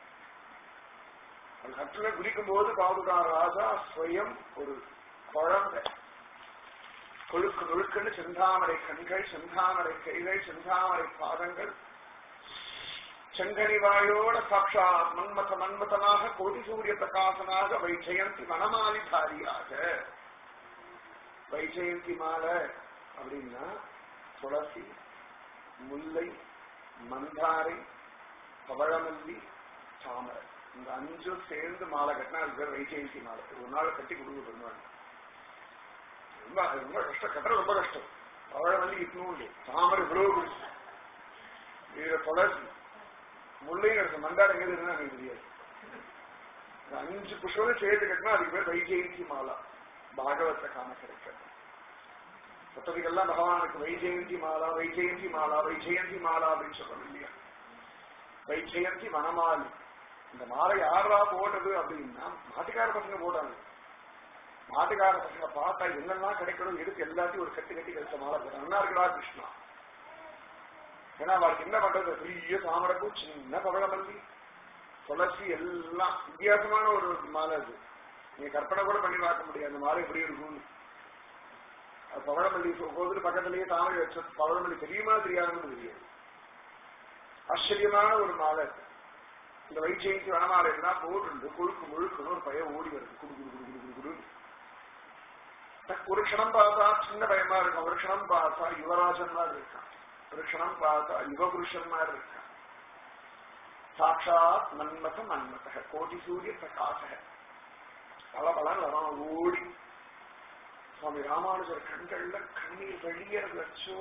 அந்த கட்டில குதிக்கும் போது பாதுகார் ராஜா ஸ்வயம் ஒரு குழந்தை கொழுக்கு நொழுக்குன்னு செந்தாமரை கண்கள் செந்தாமரை கைகள் செந்தாமரை பாதங்கள் செங்கனிவாயோட சாட்சா மன்மத மன்மதனாக கோடி சூரிய பிரகாசனாக வைஜெயந்தி வனமாலிதாரியாக வைஜெயந்தி மாலை அப்படின்னா துளசி முல்லை மந்தாரை பவழமல்லி தாமரை இந்த அஞ்சும் சேர்ந்து மாலை கட்டினா அது பேர் வைஜெயந்தி மாலை ஒரு நாள் கட்டி கொடுக்க பண்ணுவாங்க ரொம்ப ரொம்ப கஷ்டம் கட்டுறது ரொம்ப கஷ்டம் பவழமல்லி இட்னூண்டு தாமரை இவ்வளவு இதுல துளசி முல்லையும் இருக்கு மண்டாடு எங்க இருக்குன்னு எனக்கு தெரியாது இந்த அஞ்சு புஷ்பம் சேர்த்து கட்டினா அதுக்கு பேர் வைஜெயந்தி மாலா பாகவத்தை காண கிடைக்கிறது மற்றதுக்கெல்லாம் பகவானுக்கு வைஜெயந்தி மாலா வைஜெயந்தி மாலா வைஜெயந்தி மாலா அப்படின்னு சொல்றோம் இல்லையா வைஜெயந்தி வனமாலி இந்த மாலை யாரா போடுறது அப்படின்னா மாட்டுக்கார பசங்க போடுறாங்க ஆட்டுக்கார பசங்க பார்த்தா என்னெல்லாம் கிடைக்கணும் எடுத்து எல்லாத்தையும் ஒரு கட்டி கட்டி கழிச்ச மாலை போடுறாங்க. நல்லா இருக்கடா கிருஷ்ணா ஏன்னா அவளுக்கு என்ன பண்றது பெரிய தாமரப்பூ சின்ன பவழமல்லி துளசி எல்லாம் வித்தியாசமான ஒரு மாலை அது நீங்க கற்பனை கூட பண்ணி பார்க்க முடியாது அந்த மாலை எப்படி இருக்கும்னு அது பவழமல்லி கோவில் பக்கத்திலேயே தாமரை வச்ச பவழமல்லி தெரியுமா தெரியாதுன்னு தெரியாது ஆச்சரியமான ஒரு மாலை அது. இந்த வைஜெயந்தி வனமாலை எல்லாம் போட்டு கொழுக்கு முழுக்குன்னு ஒரு பையன் ஓடி வருது குடு குடு குடு குடு குடு குடு ஒரு க்ஷணம் பார்த்தா சின்ன பயமா இருக்கும் ஒரு க்ஷணம் பார்த்தா யுவராஜன் மாதிரி இருக்கான் ஒரு க்ஷணம் பார்த்தா யுவபுருஷன் மாதிரி இருக்கான் சாட்சாத் மன்மத மன்மத கோடி சூரிய பிரகாச பல பலன் வரான் ஓடி சுவாமி ராமானுஜர் கண்கள்ல கண்ணீர் வெளியே வச்சோ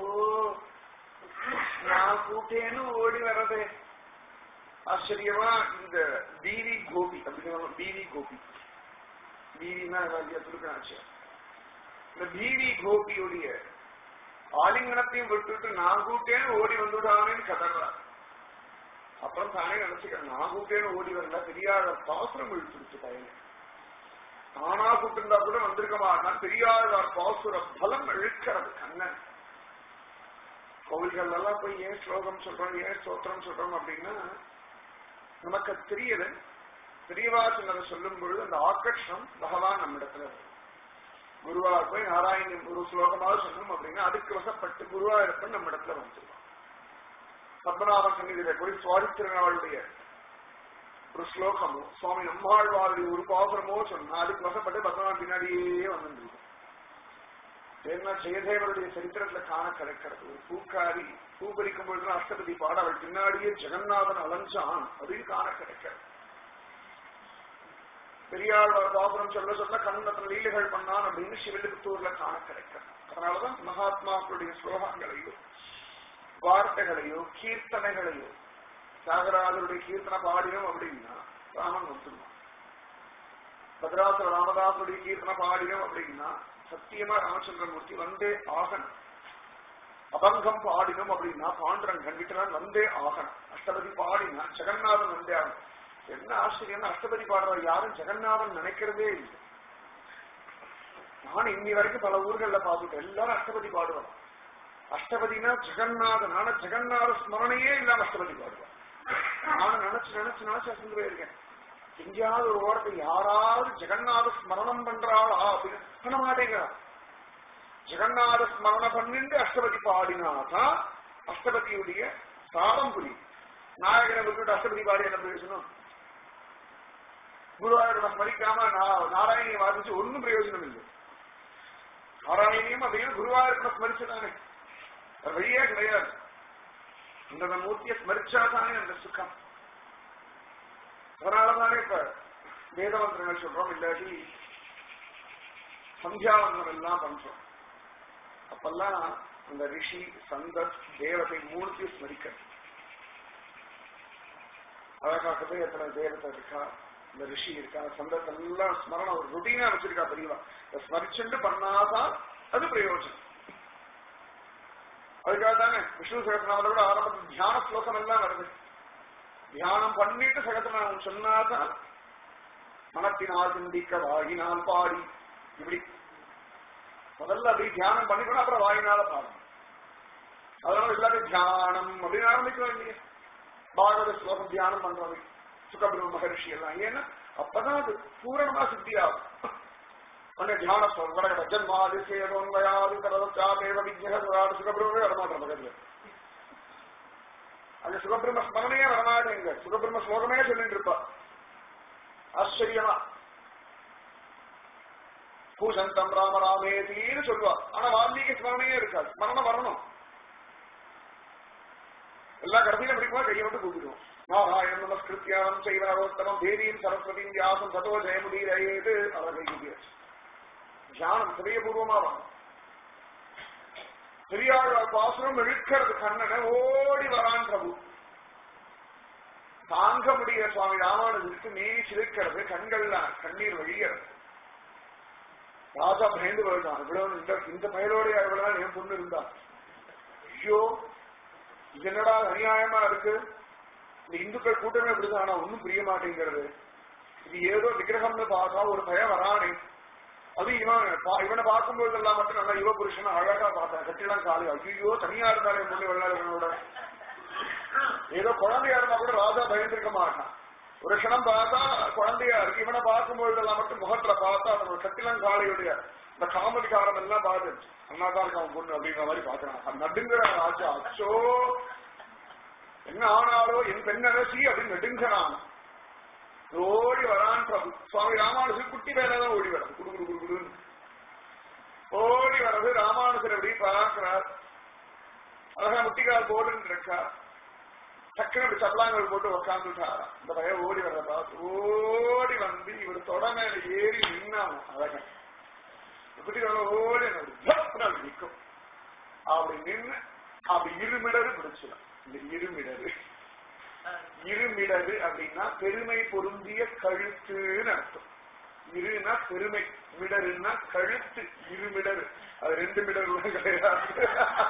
நான் கூட்டேன்னு ஓடி வர்றதே ஆச்சரியமா இந்த பிவி கோபி அப்படின்னு பிவி கோபி பிவினா துருக்கணாச்சு இந்த பிவி கோபியுடைய ஆலிங்கனத்தையும் விட்டுட்டு நான் கூட்டேன்னு ஓடி வந்துடானேன்னு கதறார் அப்புறம் தானே நினைச்சுக்கிறேன் நான் கூட்டேன்னு ஓடி வரல பெரியார பாசுரம் இழுத்துருச்சு பையன் நானா கூட்டிருந்தா கூட வந்திருக்க மாட்டான் பெரியார் பாசுர பலம் இழுக்கிறது கண்ணன் கோவில்கள் எல்லாம் போய் ஏன் ஸ்லோகம் சொல்றோம் ஏன் ஸ்தோத்திரம் சொல்றோம் அப்படின்னா நமக்கு அது தெரியல பெரியவா சொன்னதை சொல்லும் பொழுது அந்த ஆக்கர்ஷம் பகவான் நம்மிடத்துல இருக்கு. குருவார் போய் நாராயணன் ஒரு ஸ்லோகமாக சொன்னோம் அப்படின்னா அதுக்கு வசப்பட்டு குருவாயிருப்பன் நம்ம இடத்துல வந்துருவான் பத்மநாப சன்னிதியில போய் சுவாதித்திருநாளுடைய ஒரு ஸ்லோகமோ சுவாமி நம்மாழ்வாருடைய ஒரு பாசுரமோ சொன்னா அதுக்கு வசப்பட்டு பத்மநாபன் பின்னாடியே வந்துருக்கும் என்ன ஜெயதேவருடைய சரித்திரத்துல காண கிடைக்கிறது ஒரு பூக்காரி பூ பறிக்கும் பொழுது அஷ்டபதி பாட அவள் பின்னாடியே ஜெகநாதன் அலைஞ்சான் அப்படின்னு காண கிடைக்கிறது பெரியாழ்வார் பாபுரம் சொல்ல சொல்ல கண்ணத்துல லீலைகள் பண்ணான் அப்படின்னு சிவலிபுத்தூர்ல காண கிடைக்கிறது அதனாலதான் மகாத்மாக்களுடைய ஸ்லோகங்களையோ வார்த்தைகளையோ கீர்த்தனைகளையோ தியாகராஜருடைய கீர்த்தனை பாடினோம் அப்படின்னா ராமன் வந்துடுவான் பத்ராசுர ராமதாசுடைய கீர்த்தனை பாடினோம் அப்படின்னா சத்தியமா ராமச்சந்திரமூர்த்தி வந்தே ஆகணும் அபங்கம் பாடினோம் அப்படின்னா பாண்டுரங்கன் விட்டுறான் வந்தே ஆகணும் அஷ்டபதி பாடினா ஜெகநாதன் வந்தே ஆகணும் என்ன ஆச்சரியம் அஷ்டபதி பாடுறவர் யாரும் ஜெகநாதன் நினைக்கிறதே இல்லை நான் இன்னி வரைக்கும் பல ஊர்கள்ல பார்த்துட்டேன் எல்லாரும் அஷ்டபதி பாடுவான் அஷ்டபதினா ஜெகநாதன் ஆனா ஜெகநாத ஸ்மரணையே இல்லாம அஷ்டபதி பாடுவான் நானும் நினைச்சு நினைச்சு நினைச்சு அசந்து போயிருக்கேன் எங்கேயாவது ஒரு ஓரத்தை யாராவது ஜெகநாத ஸ்மரணம் பண்றாளா அப்படின்னு பண்ண மாட்டேங்கிறா ஜெகநாத ஸ்மரண பண்ணிட்டு அஷ்டபதி பாடினாதான் அஷ்டபதியுடைய சாரம் புரியும் நாயகனை விட்டுட்டு அஷ்டபதி பாடி என்ன பேசணும் குருவாயூர் ஸ்மரிக்காம நா- நாராயணியை வாசிச்சு ஒன்னும் பிரயோஜனம் இல்லை நாராயணியும் அப்படின்னு குருவாயூர் ஸ்மரிச்சுதானே வேற வழியே கிடையாது இந்த மூர்த்தியை ஸ்மரிச்சாதானே அந்த சுகம் அதனாலதானே இப்ப வேதமந்திரங்கள் சொல்றோம் இல்லாட்டி சந்தியாவந்தனம் எல்லாம் பண்றோம் அப்பெல்லாம் அந்த ரிஷி சந்தத் தேவதை மூணுத்தையும் ஸ்மரிக்க அழகாகவே எத்தனை தேவதை இருக்கா இந்த ரிஷி இருக்கா சந்தத் எல்லாம் ஸ்மரணம் ஒரு ருட்டீனா வச்சிருக்கா தெரியவா இதை ஸ்மரிச்சுண்டு பண்ணாதான் அது பிரயோஜனம் அதுக்காக தானே விஷ்ணு சகசநாமத்தை விட ஆரம்பத்தில் தியான ஸ்லோகம் எல்லாம் வருது தியானம் பண்ணிட்டு சகசநாமம் சொன்னாதான் மனத்தினால் சிந்திக்க வாயினால் பாடி இப்படி முதல்ல அப்படி தியானம் பண்ணிக்கணும் அப்புறம் வாயினால பாடணும் அதனால எல்லாரும் தியானம் அப்படின்னு ஆரம்பிக்கிறோம் இல்லையா பாகவத ஸ்லோகம் தியானம் பண்றது சுகபிரம மகர்ஷி எல்லாம் ஏன்னா அப்பதான் அது பூரணமா சித்தி ஆகும் அந்த தியான ஸ்லோகம் ஜன்மாதி சேதோன்வயாது கரவச்சாமேவ விஜயராடு சுகபிரமே வரமாட்டோம் பக்கத்துல அந்த சுகபிரம ஸ்மரணையே வரமாட்டேங்க சுகபிரம ஸ்லோகமே சொல்லிட்டு இருப்பா ஆச்சரியமா பூசந்தம் ராம ராமேதின்னு சொல்லுவா ஆனா வால்மீகி ஸ்மரணையே இருக்காது ஸ்மரணம் வரணும் எல்லா கடைசியிலும் படிக்கும்போது கையை விட்டு கூப்பிடுவோம் நாராயணம் நமஸ்கிருத்தியானம் செய்வனரோத்தமம் தேவியும் சரஸ்வதியும் வியாசம் சதோ ஜெயமுதீரேது அவர் கை கூப்பியாச்சு தியானம் ஹிருதயபூர்வமா வரணும் பெரியார் பாசுரம் இழுக்கிறது கண்ணனை ஓடி வரான் பிரபு தாங்க முடிய சுவாமி ராமானுஜருக்கு மேனி சிரிக்கிறது கண்கள்ல கண்ணீர் வழிகிறது ராஜா பயந்து போயிட்டான் இவ்வளவு இந்த இந்த பயலோட இவ்வளவு என் பொண்ணு இருந்தா ஐயோ இது என்னடா அநியாயமா இருக்கு இந்த இந்துக்கள் கூட்டமே இப்படிதான் ஆனா ஒன்னும் புரிய மாட்டேங்கிறது இது ஏதோ விக்கிரகம்னு பார்த்தா ஒரு பயம் வரானே அது இவன் பா- இவனை பார்க்கும்போது எல்லாம் மட்டும் நல்லா யுவ புருஷன் அழகா பார்த்தேன் கட்டிடம் காலி ஐயோ தனியா இருந்தாலே முன்னே வெள்ளாளர்களோட ஏதோ குழந்தையா இருந்தா கூட ராஜா பயந்திருக்க மாட்டான் ஒரு க்ஷணம் பார்த்தா குழந்தையா இருக்கு இவனை பார்க்கும்போது எல்லாம் மட்டும் முகத்துல பார்த்தா அவனோட கட்டிலம் காலையுடைய இந்த காமெடிக்காரன் எல்லாம் பார்த்து அண்ணாதான் இருக்கான் பொண்ணு அப்படிங்கிற மாதிரி பாக்குறான் நடுங்கிற ராஜா அச்சோ என்ன ஆனாலோ என் பெண்ணரசி அப்படின்னு நெடுங்கிறான் ஓடி வரான் பிரபு சுவாமி ராமானுஜர் குட்டி வேலைதான் ஓடி வரான் குடு குடு குடு குடுன்னு ஓடி வர்றது ராமானுஜர் அப்படி பார்க்கிறார் அழகா முட்டிக்கால் போட்டுன்னு இருக்கா டக்குனு இப்படி சப்பலாங்கல் போட்டு உக்காந்துட்டாராம் இந்த பையன் ஓடி வர்றத பார்த்து ஓடி வந்து இவர் தொட மேல ஏறி நின்னாங்க அழகா குட்டிக்கால ஓடி அப்படி ஜப்புன்னு அப்படி நிக்கும் அப்படி நின்னு அப்படி இருமிடரு பிடிச்சிடும் இந்த இருமிடரு இருமிடரு அப்படின்னா பெருமை பொருந்திய கழுத்துன்னு அர்த்தம் இருனா பெருமை மிடருன்னா கழுத்து இருமிடரு அது ரெண்டு மிடரு கிடையாது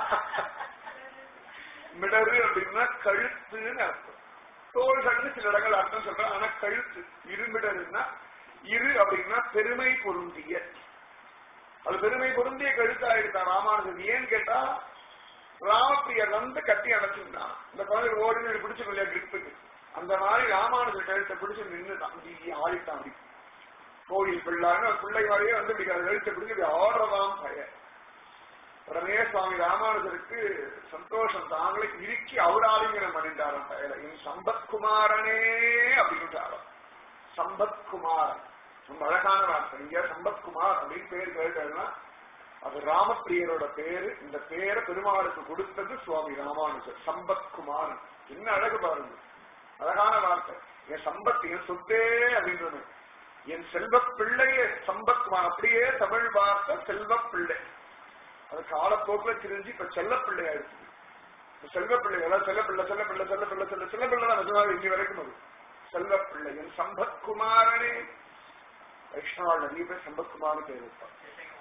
மிடரு அப்படின்னா கழுத்துன்னு அர்த்தம் தோள்கள்னு சில இடங்கள் அர்த்தம் சொல்றாங்க ஆனா கழுத்து இருமிடருன்னா இரு அப்படின்னா பெருமை பொருந்திய அது பெருமை பொருந்திய கழுத்தாயிருக்கா ராமானுஜன் ஏன்னு கேட்டா ராமப்பிரியர் வந்து கட்டி அணைச்சிருந்தான் இந்த குழந்தை ஓடுன்னு பிடிச்சு இல்லையா கிரிப்புக்கு அந்த மாதிரி ராமானுஜர் கழுத்தை பிடிச்சு நின்றுதான் ஜி ஆடிட்டான் அப்படி கோயில் பிள்ளான்னு ஒரு பிள்ளை மாதிரியே வந்து இப்படி கழுத்தை பிடிச்சு இப்படி ஆடுறதாம் பையன் உடனே சுவாமி ராமானுஜருக்கு சந்தோஷம் தாங்களே இறுக்கி அவராலிங்கனம் பண்ணிட்டாராம் பெயரை என் சம்பத்குமாரனே அப்படின்ட்டாராம் சம்பத்குமார் ரொம்ப அழகான வார்த்தை இங்க சம்பத்குமார் அப்படின்னு பேர் கேட்டதுன்னா அது ராமப்பிரியரோட பேரு இந்த பேரை பெருமாளுக்கு கொடுத்தது சுவாமி ராமானுஜர் சம்பத்குமார் என்ன அழகு பாருங்க அழகான வார்த்தை என் சம்பத் என் சொத்தே அப்படின்றது என் செல்வ பிள்ளையே சம்பத்குமார் அப்படியே தமிழ் வார்த்தை செல்வ பிள்ளை அது காலப்போக்கில் திரிஞ்சு இப்ப செல்ல பிள்ளை ஆயிடுச்சு இப்ப செல்வ பிள்ளை அதாவது செல்ல பிள்ளை செல்ல பிள்ளை செல்ல பிள்ளை செல்ல செல்ல பிள்ளை தான் நிஜமாக இன்னி வரைக்கும் அது செல்வ பிள்ளை என் சம்பத்குமாரனே வைஷ்ணவாள் நிறைய பேர் சம்பத்குமார்னு பேர் வைப்பார்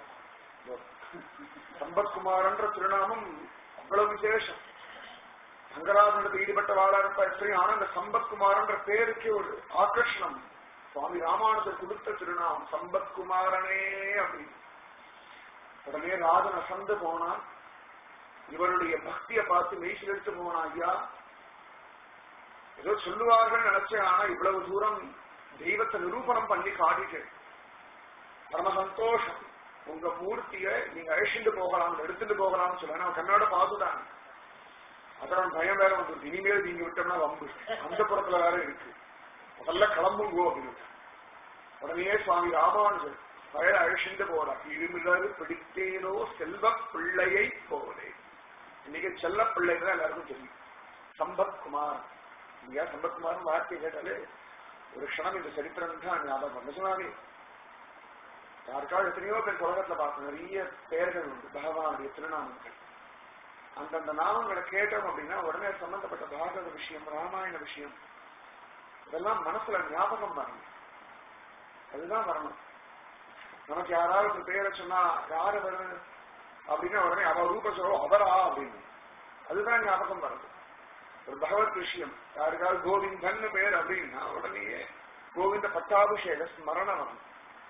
சம்பத்குமாரன்ற திருநாமம் அவ்வளவு விசேஷம் ரங்கராஜனத்துக்கு ஈடுபட்ட வாழா இருப்பா சரி ஆனா இந்த சம்பத்குமாரன்ற பேருக்கு ஒரு ஆகர்ஷணம் சுவாமி ராமானுஜர் கொடுத்த திருநாமம் சம்பத்குமாரனே அப்படின்னு உடனே ராஜன் அசந்து போனான் இவருடைய பக்தியை பார்த்து மெய்சில் எடுத்து போனான் ஐயா ஏதோ சொல்லுவார்கள் நினைச்சேன் ஆனா இவ்வளவு தூரம் தெய்வத்தை நிரூபணம் பண்ணி காட்டிட்டேன் பரம சந்தோஷம் உங்க மூர்த்திய நீங்க அழிச்சுட்டு போகலாம் எடுத்துட்டு போகலாம்னு சொல்ல நான் கண்ணோட பார்த்துட்டாங்க அப்புறம் பயம் வேற வந்து இனிமேல் நீங்க விட்டோம்னா வம்பு அந்த புறத்துல வேற இருக்கு முதல்ல கிளம்புங்கோ அப்படின்னு உடனே சுவாமி ராமானுஜர் பழைய அழிச்சுட்டு போறார் இருமிழறு பிடித்தேனோ செல்வ பிள்ளையை போலே இன்னைக்கு செல்ல பிள்ளைங்க எல்லாருக்கும் தெரியும் சம்பத்குமார் நீங்க சம்பத்குமார் வார்த்தை கேட்டாலே ஒரு க்ஷணம் இந்த சரித்திரம் தான் ஞாபகம் நிஜமாவே யாருக்காவது எத்தனையோ பேர் உலகத்துல பார்க்கணும் நிறைய பெயர்கள் உண்டு பகவானுடைய திருநாமங்கள் அந்தந்த நாமங்களை கேட்டோம் அப்படின்னா உடனே சம்பந்தப்பட்ட பாகவத விஷயம் ராமாயண விஷயம் இதெல்லாம் மனசுல ஞாபகம் வரணும் அதுதான் வரணும் நமக்கு யாராவது ஒரு பேரை சொன்னா யாரு வருது அப்படின்னா உடனே அவ ரூப சொல்லோ அவரா அப்படின்னு அதுதான் ஞாபகம் வருது ஒரு பகவத் விஷயம் யாருக்காவது கோவிந்தன் பேர் அப்படின்னா உடனே கோவிந்த பட்டாபிஷேக ஸ்மரணம் வரணும்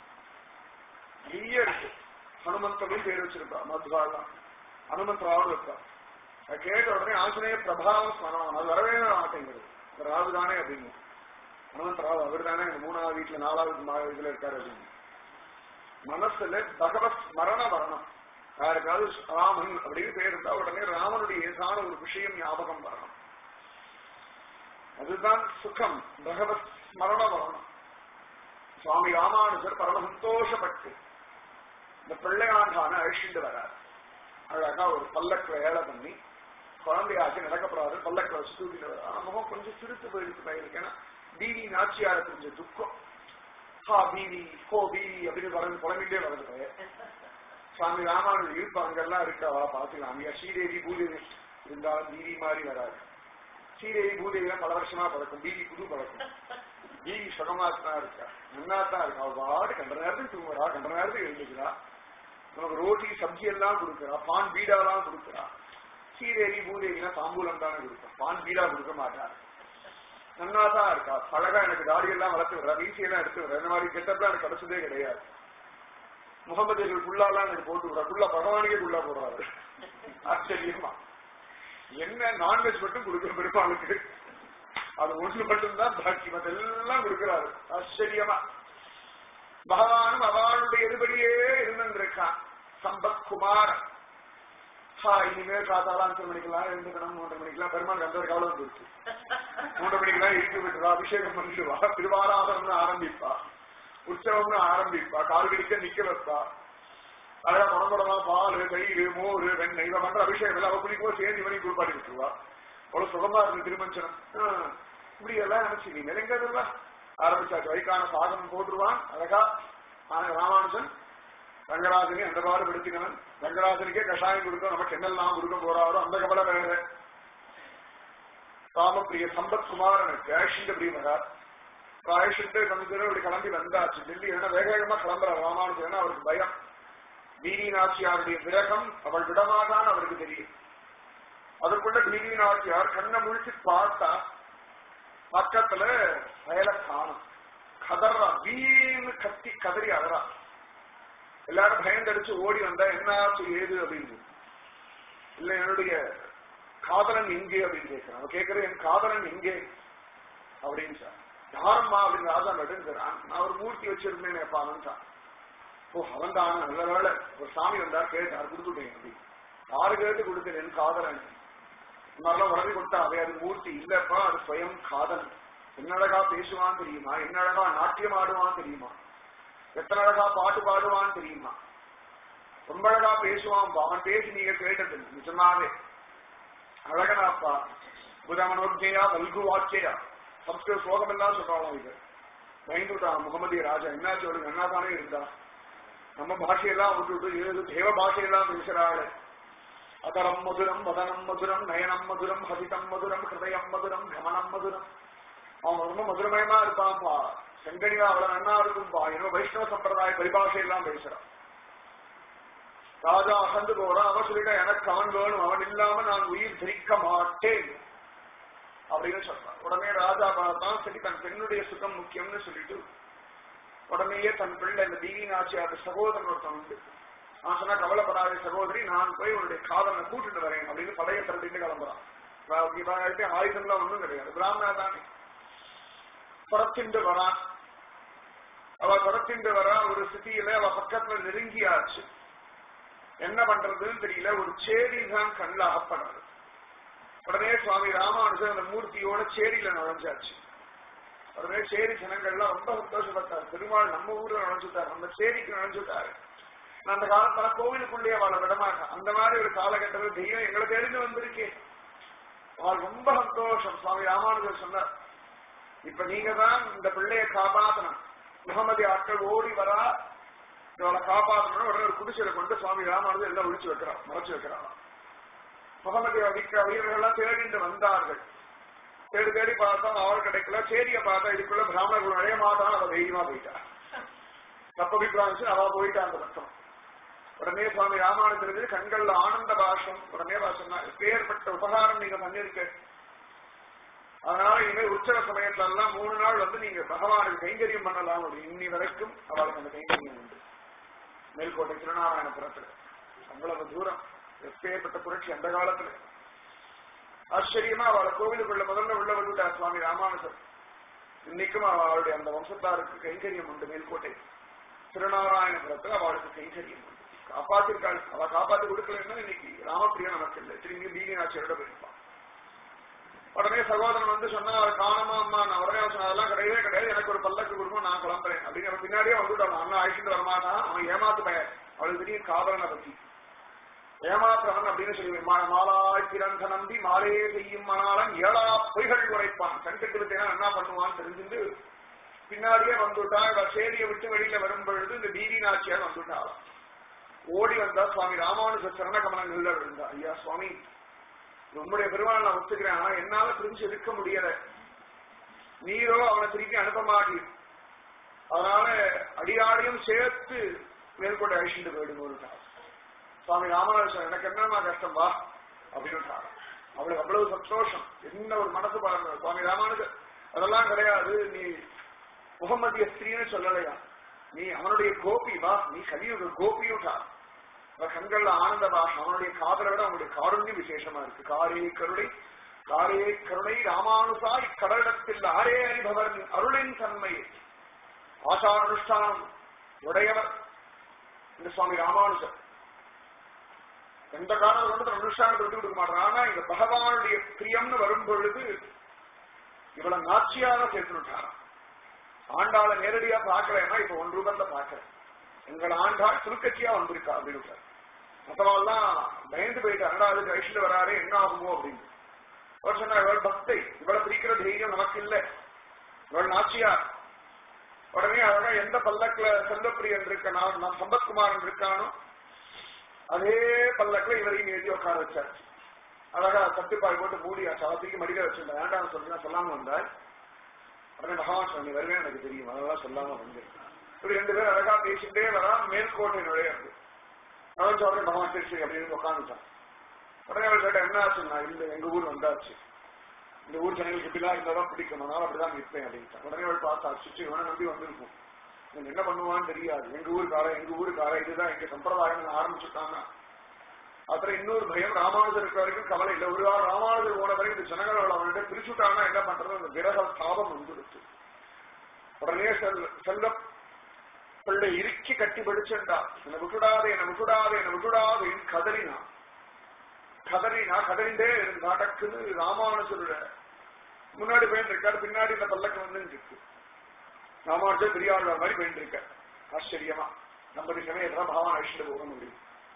நிறைய இருக்கு ஹனுமந்தனும் பேர் வச்சிருப்பா மத்வாலாம் ஹனுமந்த் இருப்பா அதை கேட்ட உடனே ஆஞ்சநேய பிரபாவம் ஸ்மரணம் அது வரவே மாட்டேங்கிறது இந்த ராவு தானே அப்படின்னு ஹனுமந்த் ராவ் அவர் தானே இந்த மூணாவது வீட்டுல நாலாவது மா- இதுல இருக்காரு அப்படின்னு மனசுல பகவத் ஸ்மரணம் வரணும் யாருக்காவது ராமன் அப்படின்னு பேர் இருந்தா உடனே ராமனுடைய ஏதான ஒரு விஷயம் ஞாபகம் வரணும் அதுதான் சுகம் பகவத் ஸ்மரணம் வரணும் சுவாமி ராமானுஜர் பரம சந்தோஷப்பட்டு இந்த பிள்ளையாண்டான அழிச்சுட்டு வரார் அழகா ஒரு பல்லக்கு வேலை பண்ணி குழந்தையாச்சு நடக்கப்படாது பல்லக்கு வச்சு தூக்கிட்டு வர ஆனா முகம் கொஞ்சம் சிரித்து போயிடுச்சு பயிருக்கு ஏன்னா பீவி நாச்சியார கொஞ்சம் துக்கம் ஹா பீவி கோ பீவி அப்படின்னு வரது குழம்பிட்டே வருது பையன் சுவாமி ராமானுஜர் இருப்பா அங்கெல்லாம் இருக்கவா பாத்துக்கலாம் அங்க ஸ்ரீதேவி பூதேவி இருந்தாலும் பீவி மாதிரி வராது ஸ்ரீதேவி பூதேவி எல்லாம் பல வருஷமா பழக்கம் பீவி புது பழக்கம் பீவி சுகமாத்தான் இருக்கா நன்னா தான் இருக்கா அவ பாடு கண்ட நேரத்துக்கு தூங்குறா கண்ட நேரத்துக்கு எழுந்துக்கிறா நமக்கு ரோட்டி சப்ஜி எல்லாம் கொடுக்குறா பான் பீடாலாம் கொடுக்குறா ஸ்ரீதேவி பூதேவினா தாம்பூலம் தானே கொடுப்பா பான் பீடா கொடுக்க மாட்டார் நன்னா தான் இருக்கா அழகா எனக்கு தாடி எல்லாம் வளர்த்து விடுறா வீசியெல்லாம் எடுத்து விடுறா இந்த மாதிரி கெட்டப்லாம் எனக்கு கிடைச்சதே கிடையாது முகமதியர்கள் குள்ளாலாம் எனக்கு போட்டு விடுறா குள்ளா பகவானுக்கே குள்ளா போடுறாரு ஆச்சரியமா என்ன நான்வெஜ் மட்டும் கொடுக்குற பெருமாளுக்கு அது ஒன்று மட்டும்தான் பாக்கி மத்தெல்லாம் கொடுக்கிறாரு ஆச்சரியமா பகவானும் அவளுடைய எதிர்படியே இருந்திருக்கான் சம்பத் குமாரன் ஹா இனிமேல் காத்தாலாம் அஞ்சு மணிக்கெல்லாம் எழுந்துக்கணும் மூன்று மணிக்கெல்லாம் பெருமாள் அந்த ஒரு கவலை வந்துருச்சு மூன்று மணிக்கெல்லாம் இழுத்து விட்டுருவா அபிஷேகம் பண்ணிடுவா திருவாராதனம்னு ஆரம்பிப்பா உற்சவம்னு ஆரம்பிப்பா கால் கடிக்க நிக்க வைப்பா அழகா குடம்படமா பால் தயிர் மோர் வெண்ணெய் இவ பண்ற அபிஷேகம் எல்லாம் அவ குளிக்கும்போது சேர்ந்து இவனையும் குளிப்பாட்டி விட்டுருவா அவ்வளவு சுகமா இருக்கு திருமஞ்சனம் ஆ, இப்படி எல்லாம் நினைச்சு நீ நிலைங்கிறதெல்லாம் ஆரம்பிச்சாச்சு வைக்கான சாதனம் போட்டுருவான் அழகா ஆனா ராமானுஜன் ரங்கராஜனை அந்த பாடு படுத்தினவன் ரங்கராஜனுக்கே கஷாயம் கொடுக்க நமக்கு என்னெல்லாம் கொடுக்க போறாரோ அந்த கவலை வேற ராமப்பிரிய சம்பத் குமாரனுக்கு ஆஷிண்ட பிரியமகார் ஆயுஷிட்டு கொஞ்ச தூரம் இப்படி கிளம்பி வந்தாச்சு டெல்லி என்ன வேக வேகமா கிளம்புற ராமானுஜன் அவருக்கு பயம் வீதி நாச்சியாருடைய விரகம் அவள் விடமாதான் அவருக்கு தெரியும் அதற்குள்ள வீதி நாச்சியார் கண்ணை முழிச்சு பார்த்தா பக்கத்துல வயலை காணும் கதறா வீணு கத்தி கதறி அழறா எல்லாரும் பயந்தடிச்சு ஓடி வந்தா என்ன ஆச்சு ஏது அப்படின்னு இல்ல என்னுடைய காதலன் எங்கே அப்படின்னு கேட்கிறான் அவன் கேட்கறது என் காதலன் எங்கே அப்படின்னு சார் யாரம்மா அப்படின்னு ராஜா நடுங்கிறான் நான் ஒரு மூர்த்தி வச்சிருந்தேன் எப்ப அவன் தான் ஓ அவன் தான் நல்ல வேலை ஒரு சாமி வந்தா கேட்டார் கொடுத்துட்டேன் அப்படி யாரு கேட்டு கொடுத்தேன் என் காதலன் நல்லா உடனே கொடுத்தா அவை அது மூர்த்தி இல்லப்பா அது ஸ்வயம் காதல் என்ன அழகா பேசுவான் தெரியுமா என்ன அழகா நாட்டியம் ஆடுவான் தெரியுமா எத்தனை அழகா பாட்டு பாடுவான்னு தெரியுமா ரொம்ப அழகா பேசுவான் அவன் பேசி நீங்க கேட்டது நிஜமாவே அழகனாப்பா புதமனோஜயா வல்கு வாக்கியா சம்ஸ்கிருத ஸ்லோகம் எல்லாம் சொல்றாங்க இது பயந்துட்டான் முகமதிய ராஜா என்ன சொல்லுங்க என்ன தானே இருந்தா நம்ம பாஷையெல்லாம் விட்டுட்டு ஏது தேவ பாஷையெல்லாம் பேசுறாள் அதரம் மதுரம் வதனம் மதுரம் நயனம் மதுரம் ஹசிதம் மதுரம் ஹிருதயம் மதுரம் கமனம் மதுரம் அவன் ரொம்ப மதுரமயமா இருப்பான்பா செங்கனியா அவ்வளவு நன்னா இருக்கும்பா இன்னும் வைஷ்ணவ சம்பிரதாய பரிபாஷையெல்லாம் பேசுறான் ராஜா அகந்து போறான் அவன் சொல்லிட்டா எனக்கு அவன் வேணும் அவன் இல்லாம நான் உயிர் தரிக்க மாட்டேன் அப்படின்னு சொல்றான் உடனே ராஜா பார்த்தான் சரி தன் பெண்ணுடைய சுகம் முக்கியம்னு சொல்லிட்டு உடனேயே தன் பிள்ளை இந்த தீவி நாச்சியார் சகோதரன் ஒருத்தன் உண்டு நான் சொன்னா கவலைப்படாத சகோதரி நான் போய் உன்னுடைய காதலனை கூட்டிட்டு வரேன் அப்படின்னு படைய திரட்டிட்டு கிளம்புறான் இவன்கிட்ட ஆயுதம்லாம் ஒண்ணும் கிடையாது பிராமணா தானே புறத்திண்டு வரான் அவ புறத்திண்டு வரா ஒரு சிட்டியில அவ பக்கத்துல நெருங்கியாச்சு என்ன பண்றதுன்னு தெரியல ஒரு சேரி தான் கண்ணில் அகப்படுறது உடனே சுவாமி ராமானுஜன் அந்த மூர்த்தியோட சேரியில நுழைஞ்சாச்சு உடனே சேரி ஜனங்கள்லாம் ரொம்ப சந்தோஷப்பட்டார் பெருமாள் நம்ம ஊர்ல நுழைஞ்சுட்டார் நம்ம சேரிக்கு நுழைஞ்சுட்டாரு நான் அந்த காலத்துல கோவிலுக்குள்ளேயே அவளை விடமாட்டேன் அந்த மாதிரி ஒரு காலகட்டத்தில் தெய்வம் எங்களை தெரிஞ்சு வந்திருக்கேன் அவள் ரொம்ப சந்தோஷம் சுவாமி ராமானுஜர் சொன்னார் இப்ப நீங்க தான் இந்த பிள்ளைய காப்பாத்தணும் முகமதி ஆட்கள் ஓடி வரா இவளை காப்பாற்றணும் உடனே ஒரு குடிசையில கொண்டு சுவாமி ராமானுஜர் எல்லாம் ஒழிச்சு வைக்கிறான் மறைச்சு வைக்கிறான் முகமதி அடிக்க வீரர்கள்லாம் தேடிட்டு வந்தார்கள் தேடி தேடி பார்த்தா அவள் கிடைக்கல சேரிய பார்த்தா இதுக்குள்ள பிராமணர்கள் நுழைய மாட்டான் அவ தைரியமா போயிட்டா தப்ப விக்ராமிச்சு அவ போயிட்டா அந்த பக்கம் உடனே சுவாமி ராமானுஜருக்கு கண்கள்ல ஆனந்த பாஷம் உடனே சொன்னா பேர்பட்ட உபகாரம் நீங்க பண்ணிருக்க அதனால இனிமேல் உற்சவ சமயத்துல எல்லாம் மூணு நாள் வந்து நீங்க பகவானுக்கு கைங்கரியம் பண்ணலாம் அப்படி இன்னி வரைக்கும் அவளுக்கு அந்த கைங்கரியம் உண்டு மேல்கோட்டை திருநாராயணபுரத்துல அவ்வளவு தூரம் எப்பேற்பட்ட புரட்சி அந்த காலத்துல ஆச்சரியமா அவளை கோவிலுக்குள்ள முதல்ல உள்ள வந்துட்டார் சுவாமி ராமானுஜர் இன்னைக்கும் அவளுடைய அந்த வம்சத்தாருக்கு கைங்கரியம் உண்டு மேல்கோட்டை திருநாராயணபுரத்துல அவளுக்கு கைங்கரியம் உண்டு காப்பாத்திருக்காள் அவ காப்பாத்தி கொடுக்கலன்னா இன்னைக்கு ராமப்பிரியா நமக்கு இல்லை திரும்பி பீலினாச்சியரோட போயிருப்பான் உடனே சகோதரன் வந்து சொன்னா அவர் காணமா அம்மா நான் உடனே சொன்ன அதெல்லாம் கிடையவே கிடையாது எனக்கு ஒரு பல்லக்கு கொடுக்கும் நான் கிளம்புறேன் அப்படின்னு அவன் பின்னாடியே வந்துட்டான் அண்ணா அழிச்சுட்டு வரமாட்டான் அவன் ஏமாத்து பையன் அவளுக்கு தெரியும் காதலனை பத்தி ஏமாற்றவன் அப்படின்னு சொல்லி மா- மாலாய் பிறந்த நம்பி மாலையே செய்யும் மணாளன் ஏழா பொய்கள் உரைப்பான் கண்கட்டு வித்தைனா என்ன பண்ணுவான்னு தெரிஞ்சுட்டு பின்னாடியே வந்துட்டா இவ சேரியை விட்டு வெளியில வரும் பொழுது இந்த டிவி நாச்சியார் வந்துட்டாளாம் ஓடி வந்தா சுவாமி ராமானுஜ சரண கமலங்கள்ல விழுந்தா ஐயா சுவாமி உம்முடைய பெருமாள் நான் ஒத்துக்கிறேன் ஆனா என்னால பிரிஞ்சு இருக்க முடியல நீரோ அவனை திருப்பி அனுப்ப மாட்டீர் அதனால அடியாடையும் சேர்த்து மேற்கொண்டு அழிச்சுட்டு போயிடுங்க ஒரு காலம் சுவாமி ராமநாதன் எனக்கு என்னமா கஷ்டம் வா அப்படின்னு அவளுக்கு அவ்வளவு சந்தோஷம் என்ன ஒரு மனசு பாருங்க சுவாமி ராமானுஜர் அதெல்லாம் கிடையாது நீ முகமதிய ஸ்திரீன்னு சொல்லலையா நீ அவனுடைய கோபி வா நீ கலியுக கோபியுடா அவ கண்கள்ல ஆனந்த பாஷம் அவனுடைய காதலை விட அவனுடைய காருண்யம் விசேஷமா இருக்கு காரே கருணை காரே கருணை ராமானுசா இக்கடலிடத்தில் ஆரே அறிபவர் அருளின் தன்மை ஆச்சார அனுஷ்டானம் உடையவர் இந்த சுவாமி ராமானுஜர் எந்த காலம் கொண்டு அனுஷ்டானத்தை விட்டு கொடுக்க மாட்டான் ஆனா இந்த பகவானுடைய பிரியம்னு வரும் பொழுது இவ்வளவு நாச்சியாக சேர்த்துட்டாராம் ஆண்டாளை நேரடியா பாக்கலன்னா இப்ப ஒன் ரூபத்துல பாக்குறேன் எங்கள் ஆண்டாள் திருக்கட்சியா வந்திருக்கா அப்படின்னு மற்றவெல்லாம் பயந்து போயிட்டு அண்டாவது கழிச்சுட்டு வராரு என்ன ஆகுமோ அப்படின்னு அவர் சொன்னார் இவள் பக்தை இவளை பிரிக்கிற தைரியம் நமக்கு இல்லை இவள் நாச்சியார் உடனே அழகா எந்த பல்லக்குல செல்வப்பிரியன் இருக்க நான் நான் சம்பத்குமாரன் இருக்கானோ அதே பல்லக்குல இவரையும் எழுதி உட்கார வச்சாச்சு அழகா தட்டுப்பாய் போட்டு மூடி சாத்திக்கு மடிக்க வச்சிருந்தேன் வேண்டாம் சொல்லி சொல்லாம வந்தாள் உடனே பகவான் சொன்னி வருவேன் எனக்கு தெரியும் அதெல்லாம் சொல்லாம வந்தேன் இப்படி ரெண்டு பேரும் அழகா பேசிட்டே வரா மேல்கோட்டை நுழையாது அவன் சொல்றேன் பகவான் சரி சரி அப்படின்னு உட்காந்துட்டான் உடனே அவள் கேட்ட என்ன ஆச்சுன்னா இல்ல எங்க ஊர் வந்தாச்சு இந்த ஊர் ஜனங்களுக்கு இப்படிலாம் இருந்தாதான் பிடிக்கும் அதனால அப்படிதான் நிற்பேன் அப்படின்ட்டு உடனே அவள் பார்த்தா சுற்றி இவனை நம்பி வந்திருக்கும் இவன் என்ன பண்ணுவான்னு தெரியாது எங்க ஊருக்கார எங்க ஊருக்கார இதுதான் எங்க சம்பிரதாயம் ஆரம்பிச்சுட்டாங்க அப்புறம் இன்னொரு பயம் ராமானுஜர் இருக்கிற வரைக்கும் கவலை இல்லை ஒரு வாரம் ராமானுஜர் போன வரைக்கும் இந்த ஜனங்கள் அவன்கிட்ட பிரிச்சுட்டாங்கன்னா என்ன பண்றது அந்த விரக தாபம் வந்துடுச்சு உடனே செல் செல்ல பிள்ளை இறுக்கி கட்டி பிடிச்சுண்டா என்னை விட்டுடாதே என்னை விட்டுடாதே என்னை விட்டுடாதேன்னு கதறினா கதறினா கதறிண்டே இருந்தா டக்குன்னு ராமானுஜரோட முன்னாடி போயிட்டு இருக்காரு பின்னாடி இந்த பல்லக்கு வந்து இருக்கு ராமானுஜர் பெரியாழ்வார் மாதிரி போயிட்டு இருக்க ஆச்சரியமா நம்ம சமயத்துல பகவான் அழிச்சுட்டு போக முடியும்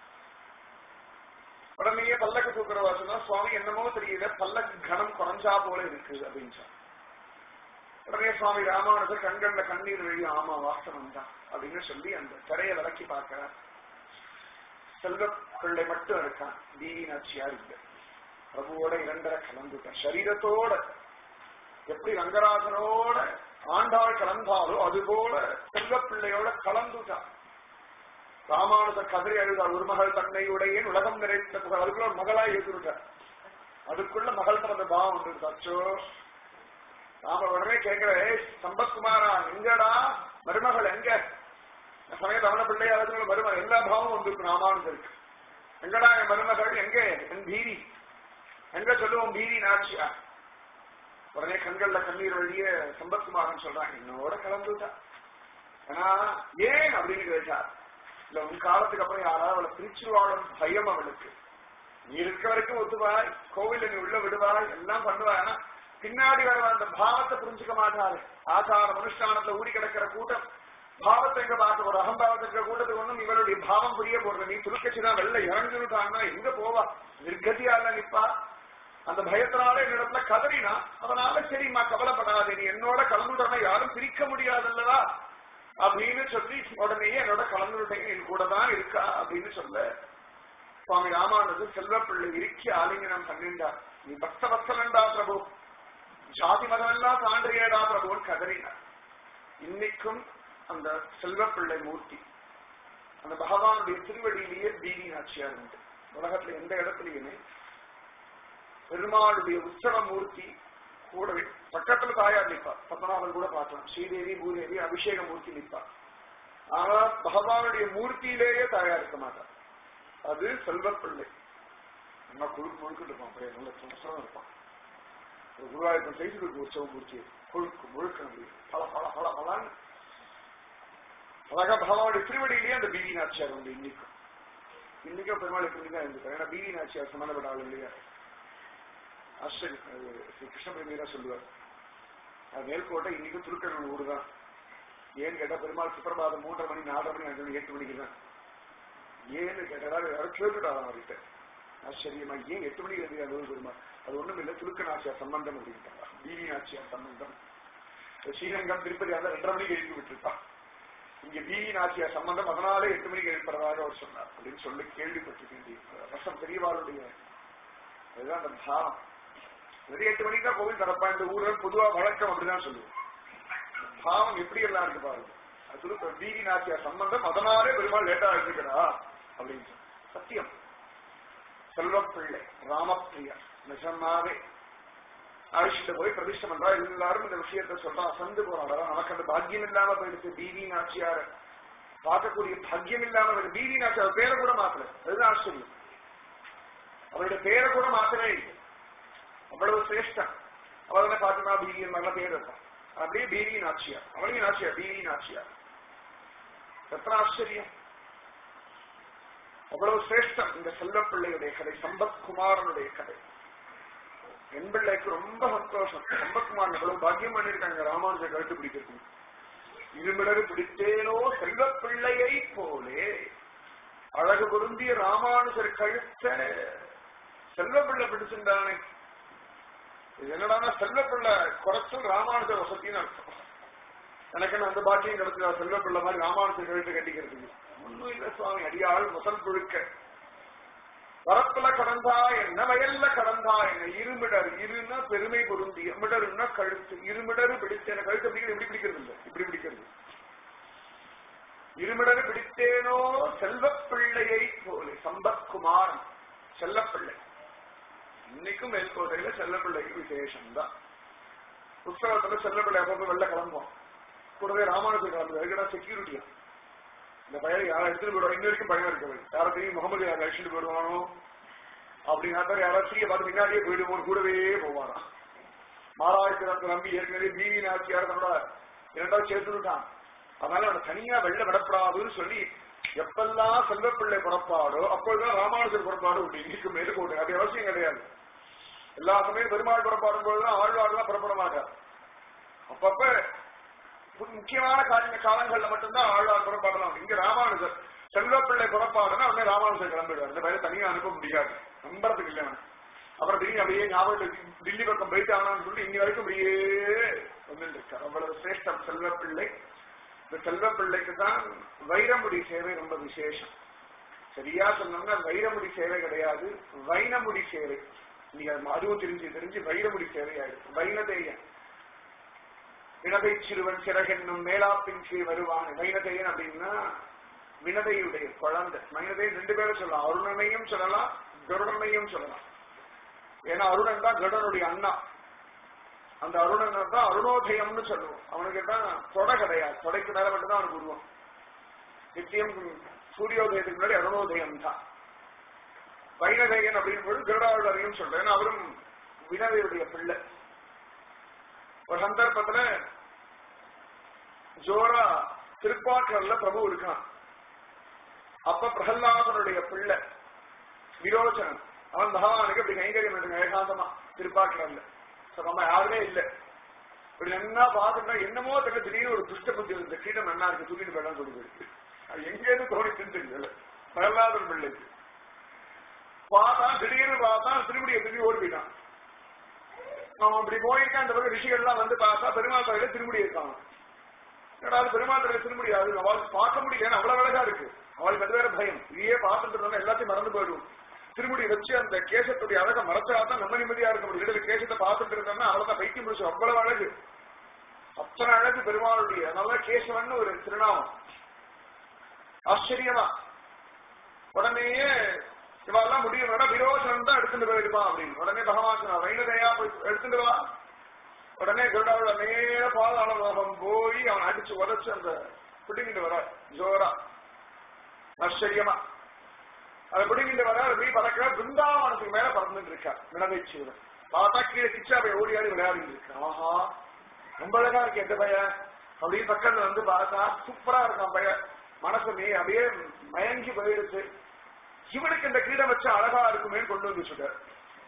உடனே பல்லக்கு தூக்குறவா சொன்னா சுவாமி என்னமோ தெரியல பல்லக்கு கனம் குறைஞ்சா போல இருக்கு அப்படின்னு சொன்னா. உடனே சுவாமி ராமானுஜர் கண்கண்ட கண்ணீர் வழி ஆமா வாஸ்தவம் தான் அப்படின்னு சொல்லி அந்த திரையை விளக்கி பார்க்கிறார் செல்வ பிள்ளை மட்டும் இருக்கான் தீவி நாச்சியார் இல்லை பிரபுவோட இரண்டரை கலந்துட்டான் சரீரத்தோட எப்படி ரங்கராஜனோட ஆண்டாள் கலந்தாலோ அது போல செல்வ பிள்ளையோட கலந்துட்டான் ராமானுஜ கதறி அழுதார் ஒரு மகள் தன்னையுடைய உலகம் நிறைந்த புகழ் அதுக்குள்ள ஒரு மகளா எழுதிவிட்டார் அதுக்குள்ள மகள் பிறந்த பாவம் வந்து அச்சோ நாம உடனே கேட்கிற "ஏய், சம்பத்குமாரா எங்கடா மருமகள் எங்க இந்த சமயத்து அவன பிள்ளை அதுக்குள்ள மருமகள் எல்லா பாவமும் வந்திருக்கு ராமானுஜருக்கு எங்கடா என் மருமகள் எங்க என் பீரி எங்க சொல்லுவோம் பீரி நாச்சியா உடனே கண்கள்ல கண்ணீர் வழிய சம்பத்குமாரன் சொல்றான் என்னோட கலந்துட்டா ஆனா ஏன் அப்படின்னு கேட்டார் இல்ல உன் காலத்துக்கு அப்புறம் யாராவது அவளை பிரிச்சுவாளும் பயம் அவளுக்கு நீ இருக்க வரைக்கும் ஒத்துவாய் கோவில்ல நீ உள்ள விடுவாய் எல்லாம் பண்ணுவாய் ஆனா பின்னாடி வர அந்த பாவத்தை புரிஞ்சுக்க மாட்டாரு ஆச்சார அனுஷ்டானத்துல ஊடி கிடக்கிற கூட்டம் பாவத்தை எங்க பார்க்க ஒரு அகம்பாவத்தை இருக்கிற கூட்டத்துக்கு ஒண்ணும் இவளுடைய பாவம் புரிய போறது நீ துருக்கச்சிதான் வெளில இறங்கிட்டான்னா எங்க போவா நிர்கதியால நிப்பா அந்த பயத்தினால என்னிடத்துல கதறினா அதனால சரிம்மா கவலைப்படாதே நீ என்னோட கலந்துட்டா யாரும் பிரிக்க முடியாதல்லவா அப்படின்னு சொல்லி உடனேயே என்னோட கலந்துட்டேங்க என் கூட தான் இருக்கா அப்படின்னு சொல்ல சுவாமி ராமானது செல்வப்பிள்ளை இறுக்கி ஆலிங்கனம் பண்ணிண்டார் நீ பக்த வத்சலண்டா பிரபு ஜாதி மதம் எல்லாம் தாண்டியடா பிரபுன்னு கதறினார் இன்னைக்கும் அந்த செல்வப்பிள்ளை மூர்த்தி அந்த பகவானுடைய திருவடியிலேயே தீனி நாச்சியார் உண்டு உலகத்துல எந்த இடத்துலயுமே பெருமாளுடைய உற்சவ மூர்த்தி கூடவே பக்கத்துல தாயார் நிற்பா பத்மநாபன் கூட பார்த்தோம் ஸ்ரீதேவி பூதேவி அபிஷேக மூர்த்தி நிற்பா ஆனா பகவானுடைய மூர்த்தியிலேயே தாயார் இருக்க மாட்டார் அது செல்வப்பிள்ளை நல்லா குழுக்கு முழுக்கிட்டு இருப்பான் அப்படியே நல்ல சுமசனம் இருப்பான் ஒரு குருவாயூர் செய்து உற்சவ மூர்த்தி கொழுக்கு முழுக்க முடியும் பல பல பல பலன்னு அழகா பகவானுடைய திருவடியிலேயே அந்த பீவி நாச்சியார் உண்டு இன்னைக்கும் இன்னைக்கும் பெருமாள் இப்படி தான் இருந்துட்டார் ஏன்னா பீவி நாச்சியார் சம்பந்தப்பட்ட ஆள் இல்லையா ஆச்சரியம் அது ஸ்ரீ கிருஷ்ண பிரேமியரா சொல்லுவார் அது மேல்கோட்டை இன்னைக்கும் திருக்கடல் ஊர் தான் ஏன்னு கேட்டா பெருமாள் சுப்பிரபாதம் மூன்றரை மணி நாலரை மணி அஞ்சு மணி எட்டு மணிக்கு தான் ஏன்னு கேட்டா யாரும் கேட்டுட்டாங்க அவர்கிட்ட ஆச்சரியமா ஏன் எட்டு மணிக்கு எழுதி அந்த ஊர் பெருமாள் அது ஒண்ணும் இல்லை துலுக்க நாச்சியார் சம்பந்தம் அப்படின்ட்டாங்க பீவி நாச்சியார் சம்பந்தம் ஸ்ரீரங்கம் திருப்பதி அந்த ரெண்டரை மணிக்கு எழுதி விட்டுருப்பான் இங்க பீவி நாச்சியார் சம்பந்தம் அதனாலே எட்டு மணிக்கு எழுப்பறதாக அவர் சொன்னார் அப்படின்னு சொல்லி கேள்விப்பட்டிருக்கேன் ரசம் பெரியவாளுடைய அதுதான் அந்த பாவம் வெறும் எட்டு மணிக்கு தான் கோவில் திறப்பா இந்த ஊர்ல பொதுவா வழக்கம் அப்படிதான் சொல்லுவோம் பாவம் எப்படி எல்லாம் இருக்கு பாருங்க அது பீவி நாச்சியார் சம்பந்தம் அதனாலே பெருமாள் லேட்டா எழுதிக்கிறா அப்படின்னு சொல்லி. சத்தியம் செல்வப்பிள்ளை ராமப்பிரியா நிஜமாவே ஆயுஷ்ட போய் பிரதிஷ்டம் பண்றா எல்லாரும் இந்த விஷயத்த சொல்றா அசந்து போறாங்க நமக்கு அந்த பாக்கியம் இல்லாம போயிடுச்சு பீவி நாச்சியார் பார்க்கக்கூடிய பாக்கியம் இல்லாமல் பீவி நாச்சு அவர் பேரை கூட மாத்தல அதுதான் ஆச்சரியம் அவருடைய பேரை கூட மாத்தவே இல்லை அவ்வளவு சிரேஷ்டம் அவளை பாத்திமா பீவி நல்ல பேர் இருப்பான் அப்படியே பீவி நாச்சியார் அவளையும் நாச்சியார் பீவி நாச்சியார் எத்தனை ஆச்சரியம் அவ்வளவு சிரேஷ்டம் இந்த செல்லப்பிள்ளையுடைய கதை சம்பத் குமாரனுடைய கதை என் பிள்ளைக்கு ரொம்ப சந்தோஷம் சம்பத்குமார் எவ்வளவு பாக்கியம் பண்ணிருக்காங்க ராமானுஜர் கழுத்து பிடிக்கிறது இருமிடரு பிடித்தேனோ செல்வப் பிள்ளையை போலே அழகு பொருந்திய ராமானுஜர் கழுத்த செல்வப்பிள்ளை பிடிச்சிருந்தானே இது என்னடான்னா செல்வப்பிள்ளை குறைச்சல் ராமானுஜர் வசத்தின்னு அர்த்தம் எனக்கு என்ன அந்த பாக்கியம் கிடைச்சா செல்வப்பிள்ளை மாதிரி ராமானுஜர் கழுத்து கட்டிக்கிறதுக்கு ஒன்னும் இல்ல சுவாமி அடியாள் முதல் புழுக்க வரப்புல கடந்தா என்ன வயல்ல கடந்தா என்ன இருமிடர் இருன்னா பெருமை பொருந்தி மிடருன்னா கழுத்து இருமிடரு பிடித்தேன கழுத்து பிடிக்கிறது இப்படி பிடிக்கிறது இல்ல இப்படி பிடிக்கிறது இருமிடரு பிடித்தேனோ செல்வப் பிள்ளையை போல சம்பத்குமார் செல்லப்பிள்ளை இன்னைக்கும் மேல்கோட்டையில செல்லப்பிள்ளைக்கு விசேஷம்தான் புஸ்தகத்துல செல்லப்பிள்ளை அப்பப்போ வெளில கிளம்புவோம் கூடவே ராமானுஜர் கிளம்புது அதுக்கடா செக்யூரிட்டியா இந்த பையன் யாரை எடுத்துட்டு போயிடுவா இன்ன வரைக்கும் பயம் இருக்கவே யாரை தெரியும் முகமது யாரை அழிச்சுட்டு போயிடுவானோ அப்படின்னா யாராவது சீய பார்த்து பின்னாடியே போயிடுவோம் கூடவே போவாராம் மாராயத்திரத்தை நம்பி ஏற்கனவே பீவி நாச்சியார் தன்னோட இரண்டாவது சேர்த்துட்டான் அதனால அவனை தனியா வெள்ள விடப்படாதுன்னு சொல்லி எப்பெல்லாம் செல்வப்பிள்ளை புறப்பாடோ அப்பொழுதுதான் ராமானுஜர் புறப்பாடு உண்டு இன்னைக்கு மேற்கோடு அது அவசியம் கிடையாது எல்லா சமயம் பெருமாள் புறப்பாடும் போதுதான் ஆழ்வார்லாம் புறப்பட மாட்டார் அப்பப்ப முக்கியமான காரிய காலங்கள்ல மட்டும்தான் ஆழ்வார் புறப்பாடலாம் இங்க ராமானுஜர் செல்வப்பிள்ளை புறப்பாடுன்னா உடனே ராமானுஜர் கிளம்பிடுவார் இந்த பையனை தனியா அனுப்ப முடியாது நம்புறதுக்கு இல்லை அவன் அப்புறம் திடீர்னு அப்படியே ஞாபகம் தில்லி பக்கம் போயிட்டானான்னு சொல்லி இன்னி வரைக்கும் அப்படியே வந்துட்டு இருக்கார் அவ்வளவு சிரேஷ்டம் செல்வப்பிள்ளை இந்த செல்வப்பிள்ளைக்கு தான் வைரமுடி சேவை ரொம்ப விசேஷம் சரியா சொன்னோம்னா வைரமுடி சேவை கிடையாது வைனமுடி சேவை நீங்க அதுவும் தெரிஞ்சு தெரிஞ்சு வைரமுடி சேவை ஆயிடுச்சு வைனதேயன் வினதை சிறுவன் சிறகென்னும் மேலாப்பின் கீழ் வருவான் வைனதேயன் அப்படின்னா வினதையுடைய குழந்தை வைனதேயன் ரெண்டு பேரும் சொல்லலாம் அருணனையும் சொல்லலாம் கருடனையும் சொல்லலாம் ஏன்னா அருணன் தான் கருடனுடைய அண்ணா அந்த அருணன் தான் அருணோதயம்னு சொல்லுவோம் அவனுக்கு தான் தொடை கிடையாது தொடைக்கு மேல மட்டும் தான் அவனுக்கு உருவம் நித்தியம் சூரியோதயத்துக்கு முன்னாடி அருணோதயம் தான் வைனதேயன் அப்படின்னு போது கருடாவளையும் சொல்றேன் ஏன்னா அவரும் வினதையுடைய பிள்ளை ஒரு சந்தர்ப்பத்துல ஜோரா திருப்பாக்கர்ல பிரபு இருக்கான் அப்ப பிரகலாதனுடைய பிள்ளை விரோச்சனன் அவன் பகவானுக்கு இப்படி கைங்கரியம் எடுங்க ஏகாந்தமா திருப்பாக்கர்ல நம்ம யாருமே இல்ல இப்படி என்ன பார்த்துட்டா என்னமோ தெரியல திடீர்னு ஒரு துஷ்ட புத்தி இந்த கீடம் என்ன இருக்கு தூக்கிட்டு போயிடலாம் சொல்லி போயிருக்கு அது எங்கேயிருந்து தோணிச்சுன்னு தெரியல பிரகலாதன் பிள்ளைக்கு பார்த்தா திடீர்னு பார்த்தா திருமுடியை திரும்பி ஓடி போயிட்டான் அவன் அப்படி போயிருக்கான் அந்த பக்கம் ரிஷிகள்லாம் வந்து பார்த்தா பெருமாள் கோயில திருமுடி இருக்காங்க என்னடா அது பெருமாள் கோயில திருமுடி அது அவளுக்கு பார்க்க முடியல அவ்வளவு அழகா இருக்கு அவளுக்கு அது வேற பயம் இதையே பார்த்துட்டு இருந்தா எல்லாத்தையும் மறந்து போயிடும் திருமுடி வச்சு அந்த கேசத்துடைய அழகை மறைச்சாதான் நம்ம நிம்மதியா இருக்க முடியும் இடத்துல கேசத்தை பார்த்துட்டு இருந்தோம்னா அவ்வளவுதான் பைத்தியம் முடிச்சு அவ்வளவு அழகு அத்தனை அழகு பெருமாளுடைய அதனால கேசவன் ஒரு திருநாமம் ஆச்சரியமா உடனேயே இவெல்லாம் முடியும் வேணா விரோசனம் தான் எடுத்துட்டு போயிருப்பான் அப்படின்னு உடனே பகவான் சொன்னா வைனதையா போய் எடுத்துட்டு வா உடனே கருடாவோட நேர பாதாளம் போய் அவன் அடிச்சு உதச்சு அந்த பிடிங்கிட்டு வர ஜோரா ஆச்சரியமா அதை பிடிங்கிட்டு வர அப்படி பறக்கிற பிருந்தாவனத்துக்கு மேல பறந்துட்டு இருக்கா வினதை சிவன் பார்த்தா கீழே கிச்சா போய் ஓடி ஆடி விளையாடிட்டு இருக்கா ஆஹா ரொம்ப அழகா இருக்கு எந்த பையன் அப்படின்னு பக்கத்துல வந்து பார்த்தா சூப்பரா இருக்கான் பையன் மனசு நீ அப்படியே மயங்கி போயிடுச்சு இவனுக்கு இந்த கிரீடம் வச்சா அழகா இருக்குமே கொண்டு வந்து சொல்றார்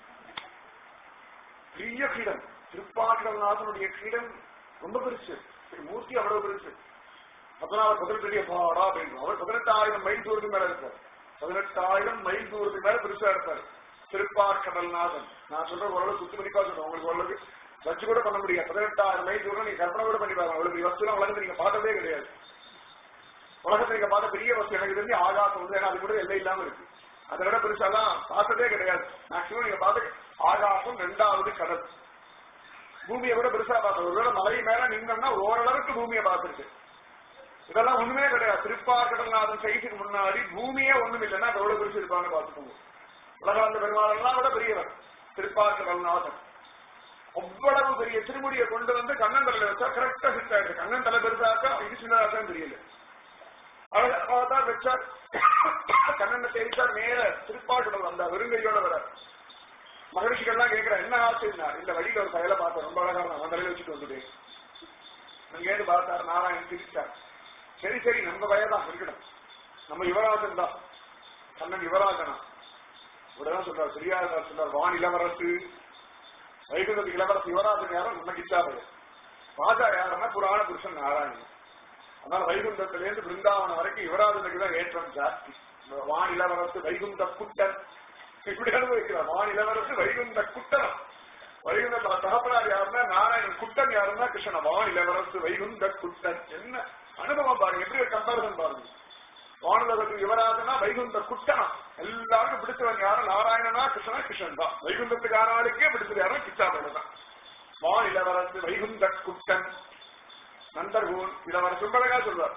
பெரிய கிரீடம் திருப்பாக்கடநாதனுடைய கிரீடம் ரொம்ப பெருசு மூர்த்தி அவ்வளவு பெருசு அதனால பதினெட்டு பாடா அப்படின்னு அவர் பதினெட்டாயிரம் மைல் தூரத்துக்கு மேல இருப்பார் பதினெட்டாயிரம் மைல் தூரத்துக்கு மேல பெருசா இருப்பார் திருப்பாக்கடல்நாதன் நான் சொல்ற ஓரளவு சுத்தி மதிப்பா சொல்றேன் உங்களுக்கு ஓரளவு வச்சு கூட பண்ண முடியாது பதினெட்டாயிரம் மைல் தூரம் நீங்க கற்பனை கூட பண்ணி பாருங்க அவ்வளவு வசூலாம் உலகத்தை நீங்க பார்த்ததே கிடையாது உலகத்தை நீங்க பார்த்த பெரிய வசதி எனக்கு தெரிஞ்சு ஆகாசம் வந்து ஏன்னா அது கூட எல்லை இல்லாம இருக்கு அதை விட பெருசாலாம் பார்த்ததே கிடையாது மேக்சிமம் நீங்க பார்த்து ஆகாசம் ரெண்டாவது கடல் பூமியை விட பெருசா பார்த்தோம் ஒருவேளை மலை மேல நின்னோம்னா ஓரளவுக்கு பூமியை பார்த்துருக்கு இதெல்லாம் ஒண்ணுமே கிடையாது திருப்பார்கடல்நாதன் சைஸுக்கு முன்னாடி பூமியே ஒண்ணும் இல்லைன்னா அது எவ்வளவு பெருசு இருப்பாங்க பார்த்துக்கோங்க உலகாந்த பெருமாளெல்லாம் விட பெரியவர் திருப்பார்கடல்நாதன் அவ்வளவு பெரிய திருமுடியை கொண்டு வந்து கண்ணன் தலையில வச்சா கரெக்டா ஃபிட் ஆயிடுது கண்ணன் தலை பெருசாக்கா இது சின்னதாக்கா தெரியல அழகா பார்த்தா வச்சார் கண்ணனை தேடிச்சார் நேர திருப்பாட்டுடன் வந்தார் வெறுங்கையோட வர மகரிஷிகள்லாம் கேட்கிற என்ன ஆசைன்னா இந்த வழியில ஒரு பயலை பார்த்தேன் ரொம்ப அழகா நான் அவன் தலையில வச்சுட்டு வந்துட்டேன் அங்கேருந்து பார்த்தார் நாராயணன் சிரிச்சார் சரி சரி நம்ம வயதான் இருக்கட்டும் நம்ம யுவராஜன் தான் கண்ணன் யுவராஜனா உடனே சொல்றார் பெரியார் சொல்றார் வான் இளவரசு வைகுந்தத்துக்கு இளவரசு யுவராஜன் யாரும் நம்ம கிச்சாபைய ராஜா யாருன்னா புராண புருஷன் நாராயணன் அதனால வைகுந்தத்திலேருந்து பிருந்தாவனம் வரைக்கும் யுவராஜனுக்கு தான் ஏற்றம் ஜாஸ்தி வான் இளவரசு வைகுந்த குட்டன் இப்படி அனுபவிக்கிறார் வான் இளவரசு வைகுந்த குட்டன் வைகுந்த த- தகப்பனார் யாருன்னா நாராயணன் குட்டன் யாருன்னா கிருஷ்ணன் வான் இளவரசு வைகுந்த குட்டன் என்ன அனுபவம் பாருங்க எப்படி ஒரு கம்பாரிசன் பாருங்க வானுலகத்துக்கு யுவராஜனா வைகுந்த குட்டனா எல்லாருக்கும் பிடிச்சவன் யாரும் நாராயணனா கிருஷ்ணனா கிருஷ்ணன் தான் வைகுந்தத்துக்கு ஆறாளுக்கே பிடிச்சது யாரும் கிச்சாபேட தான் வான் இளவரசு வைகுந்த குட்டன் நந்தர்கூன் இளவரசு ரொம்ப அழகா சொல்வார்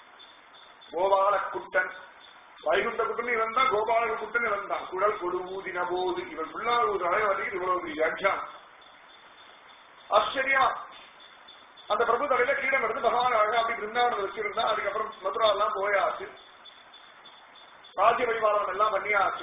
கோபால குட்டன் வைகுண்ட குட்டன் இவன் தான் கோபால குட்டன் இவன் தான் குடல் கொடு ஊதின போது இவன் புல்லார் ஒரு அழகு வரைக்கும் இவ்வளவு பெரிய வியாக்கியானம் ஆச்சரியா அந்த பிரபு தலையில கீழே எடுத்து பகவான் அழகா அப்படி பிருந்தாவனம் வச்சிருந்தா அதுக்கப்புறம் மதுரா எல்லாம் போயாச்சு ராஜ்ய பரிபாலனம் எல்லாம் பண்ணியாச்சு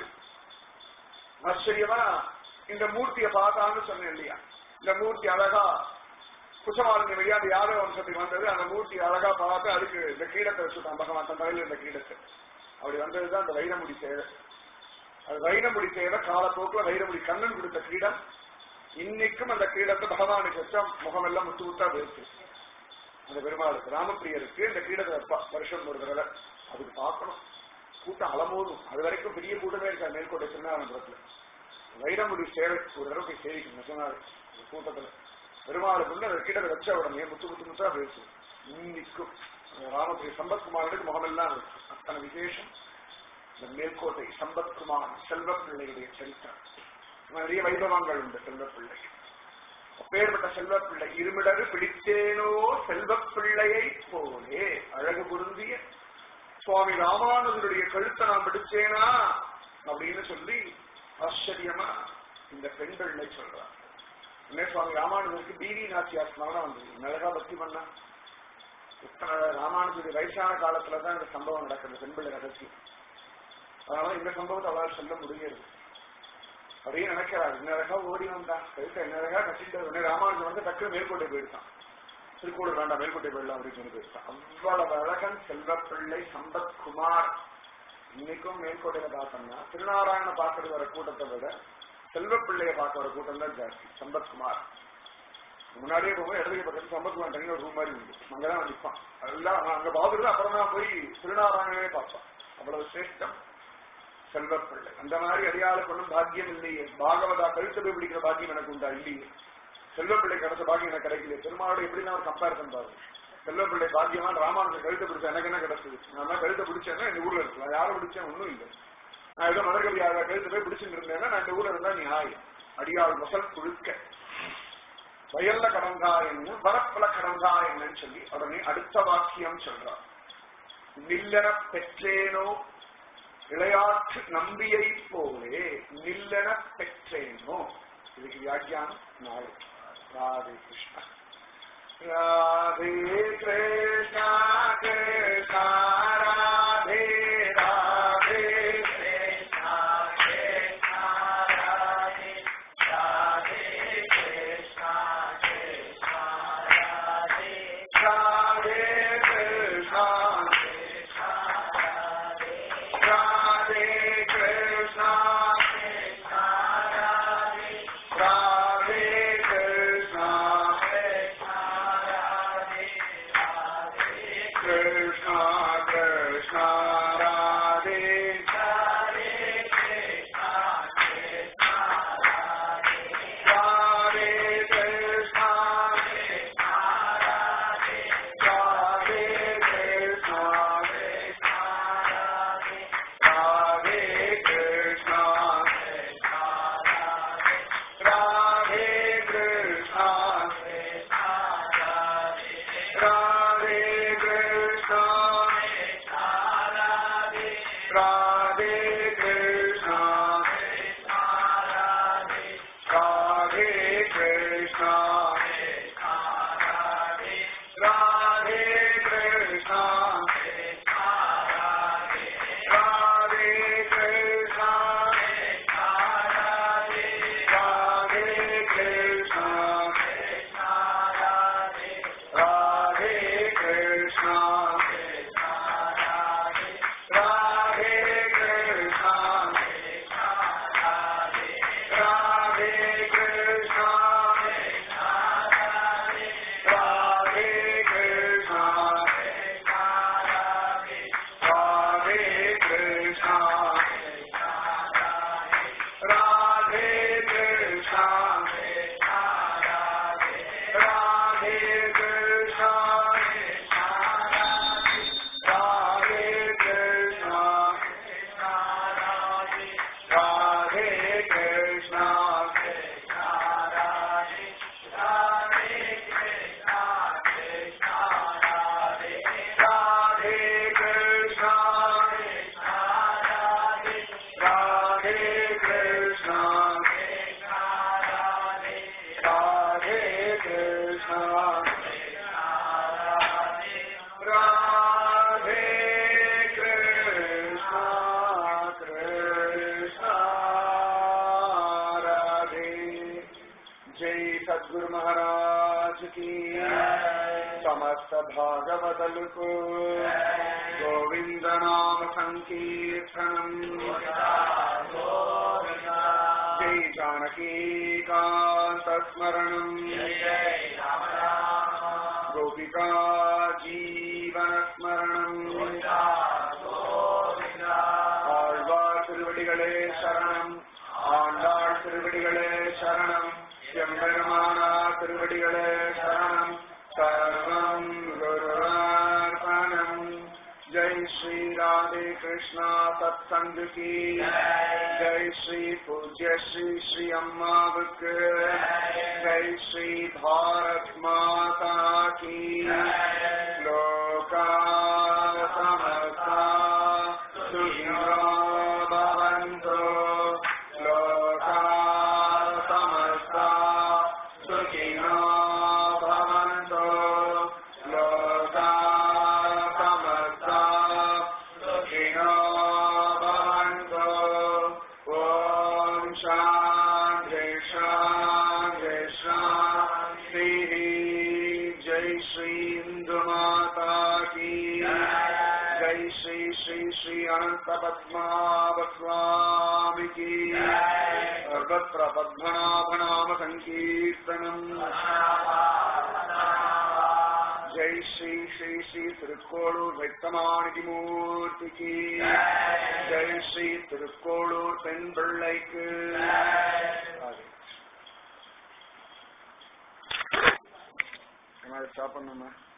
ஆச்சரியமா இந்த மூர்த்தியை பார்த்தான்னு சொன்னேன் இல்லையா இந்த மூர்த்தி அழகா குஷமாலினி வழியா அந்த யாதவ வம்சத்துக்கு வந்தது அந்த மூர்த்தி அழகா பார்த்து அதுக்கு இந்த கிரீடத்தை வச்சுட்டான் பகவான் தன் தலையில இந்த கிரீடத்தை அப்படி வந்ததுதான் அந்த வைரமுடி சேவை அது வைரமுடி சேவை காலப்போக்குல வைரமுடி கண்ணன் கொடுத்த கிரீடம் இன்னைக்கும் அந்த கிரீடத்தை பகவானுக்கு வச்சா முகமெல்லாம் முத்து முத்தா போயிருக்கு அந்த பெருமாளுக்கு ராமப்பிரியருக்கு இந்த கிரீடத்தை வைப்பா வருஷம் ஒரு தடவை அதுக்கு பார்க்கணும் கூட்டம் அலமோதும் அது வரைக்கும் பெரிய கூட்டமே இருக்கா மேல்கோட்டை திருநானந்தபுரத்துல வைரமுடி சேவை ஒரு தடவை போய் சேவிக்கணும் நிஜமாவே இந்த கூட்டத்துல பெருமாளுக்குள்ள அந்த கிரீடத்தை வச்ச உடனே முத்து முத்து முத்தா போயிருக்கு இன்னைக்கும் அந்த ராமப்பிரிய சம்பத்குமாரனுக்கு முகமெல்லாம் இருக்கு அத்தனை விசேஷம் இந்த மேல்கோட்டை சம்பத்குமார் செல்வப்பிள்ளையுடைய சரித்திரம் நிறைய வைபவங்கள் உண்டு செல்வப்பிள்ளை அப்பேற்பட்ட செல்வப்பிள்ளை இருமிடகு பிடித்தேனோ செல்வப்பிள்ளையை போலே அழகு பொருந்திய சுவாமி ராமானுஜருடைய கழுத்தை நான் பிடிச்சேனா அப்படின்னு சொல்லி ஆச்சரியமா இந்த பெண் பிள்ளை சொல்றார் உடனே சுவாமி ராமானுஜருக்கு பீவி நாச்சியார் ஸ்மரணம் வந்தது அழகா பக்தி பண்ணா இத்தனை ராமானுஜருடைய வயசான காலத்துலதான் இந்த சம்பவம் நடக்குது பெண் பிள்ளை ரகசியம் அதனால இந்த சம்பவத்தை அவரால் சொல்ல முடியாது அப்படியே நினைக்கிறார் என்ன அழகா ஓடி வந்தா கழுத்தை என்ன அழகா கட்டிட்டு உடனே ராமானுஜன் வந்து டக்குனு மேல்கோட்டை போயிட்டான் திருக்கூடல் வேண்டாம் மேல்கோட்டை போயிடலாம் அப்படின்னு சொல்லி போயிட்டான் அவ்வளவு அழகன் செல்வப்பிள்ளை சம்பத்குமார் இன்னைக்கும் மேல்கோட்டையில பார்த்தோம்னா திருநாராயண பார்க்கறது வர கூட்டத்தை விட செல்வப்பிள்ளைய பார்க்க வர கூட்டம் தான் ஜாஸ்தி சம்பத்குமார் முன்னாடியே போகும்போது இடத்துக்கு பக்கத்து சம்பத்குமார் தனி ஒரு ரூம் மாதிரி உண்டு அங்கதான் நிற்பான் அதெல்லாம் அங்க பாபுருக்கு அப்புறம் தான் போய் திருநாராயணனே பார்ப்பான் அவ்வளவு சிரேஷ்டம் செல்வப்பிள்ளை அந்த மாதிரி அடியாளுக்கு ஒன்றும் பாக்கியம் இல்லையே பாகவதா கழுத்து போய் பிடிக்கிற பாக்கியம் எனக்கு உண்டா இல்லையே செல்வப்பிள்ளை கிடைச்ச பாக்கியம் எனக்கு கிடைக்கல பெருமாளோட எப்படி நான் ஒரு கம்பேரிசன் பாருங்க செல்வப்பிள்ளை பாக்கியமான ராமானுஜன் கழுத்தை பிடிச்சா எனக்கு என்ன கிடைச்சது நான் தான் கழுத்தை பிடிச்சேன்னா இந்த ஊர்ல இருக்கலாம் யாரும் பிடிச்சேன் ஒன்றும் இல்லை நான் ஏதோ மதர்கவியாக கழுத்து போய் பிடிச்சிட்டு இருந்தேன்னா நான் இந்த ஊர்ல இருந்தா நீ ஆய் அடியாள் முதல் குழுக்க வயல்ல கடங்கா என்ன வரப்புல கடங்கா என்னன்னு சொல்லி உடனே அடுத்த வாக்கியம் சொல்றார் நில்லன பெற்றேனோ இளையாற்று நம்பியை போலே நில்லன பெற்றேனோ இதுக்கு வியாக்கியானம் நாளை ராதே கிருஷ்ணா ராதே கிருஷ்ணா கிருஷ்ணா ராதே ராதே கிருஷ்ணா கிருஷ்ணா ராதே ராதே கிருஷ்ணா கிருஷ்ணா ராதே ராதே கிருஷ்ணா கிருஷ்ணா ராதே ராதே கிருஷ்ணா கிருஷ்ணா ராதே ராதே கிருஷ்ணா கிருஷ்ணா ராதே ராதே கிருஷ்ணா கிருஷ்ணா ராதே ராதே கிருஷ்ணா கிருஷ்ணா ராதே ராதே கிருஷ்ணா கிருஷ்ணா ராதே ராதே கிருஷ்ணா கிருஷ்ணா ராதே ராதே கிருஷ்ணா கிருஷ்ணா ராதே ராதே கிருஷ்ணா கிருஷ்ணா ராதே ராதே கிருஷ்ணா கிருஷ்ணா ராதே ராதே கிருஷ்ணா கிருஷ்ணா ராதே ராதே கிருஷ்ணா கிருஷ்ணா ராதே ராதே கிருஷ்ணா கிருஷ்ணா कृष्णा राधे कृष्णा राधे कृष्णा राधे कृष्णा राधे कृष्णा राधे कृष्णा राधे कृष्णा राधे कृष्णा राधे कृष्णा राधे कृष्णा राधे कृष्णा राधे कृष्णा राधे कृष्णा राधे कृष्णा कृष्णा राधे जय सद्गुरु महाराज की समस्त भागवतल को गोविंद नाम संकीर्तनम जय जानकी कांत स्मरणम गोपिका जीवन स्मरणम ஆழ்வார் திருவடிகளே சரணம் ஆண்டாள் திருவடிகளே சரணம் எம்பெருமானா திருவடிகளே சரணம் சர்வம் குருவார்ப்பணம் ஜெய் ஸ்ரீ ராதே கிருஷ்ணா சத்சங்க கி ஜெய் ஸ்ரீ பூஜ்ய ஸ்ரீ ஸ்ரீ அம்மாவுக்கு ஜெய் ஸ்ரீ பாரத் மாதா கி லோகா சமஸ்தா सुखिनो भवन्तु लोका समस्ता सुखिनो भवन्तु लोका समस्ता सुखिनो भवन्तु ॐ शान्ति शान्ति शान्तिः जय श्री इन्दुमाता की जय श्री श्री श्री अनंत पद्मनाभ स्वामी की सर्वत्र पद्मनाभ नाम संकीर्तनम जय श्री श्री श्री திருக்கோளூர் வெட்டமானி மூர்த்தி की जय श्री திருக்கோளூர் பெண் பிள்ளைக்கு ஸ்டாப் பண்ணுமா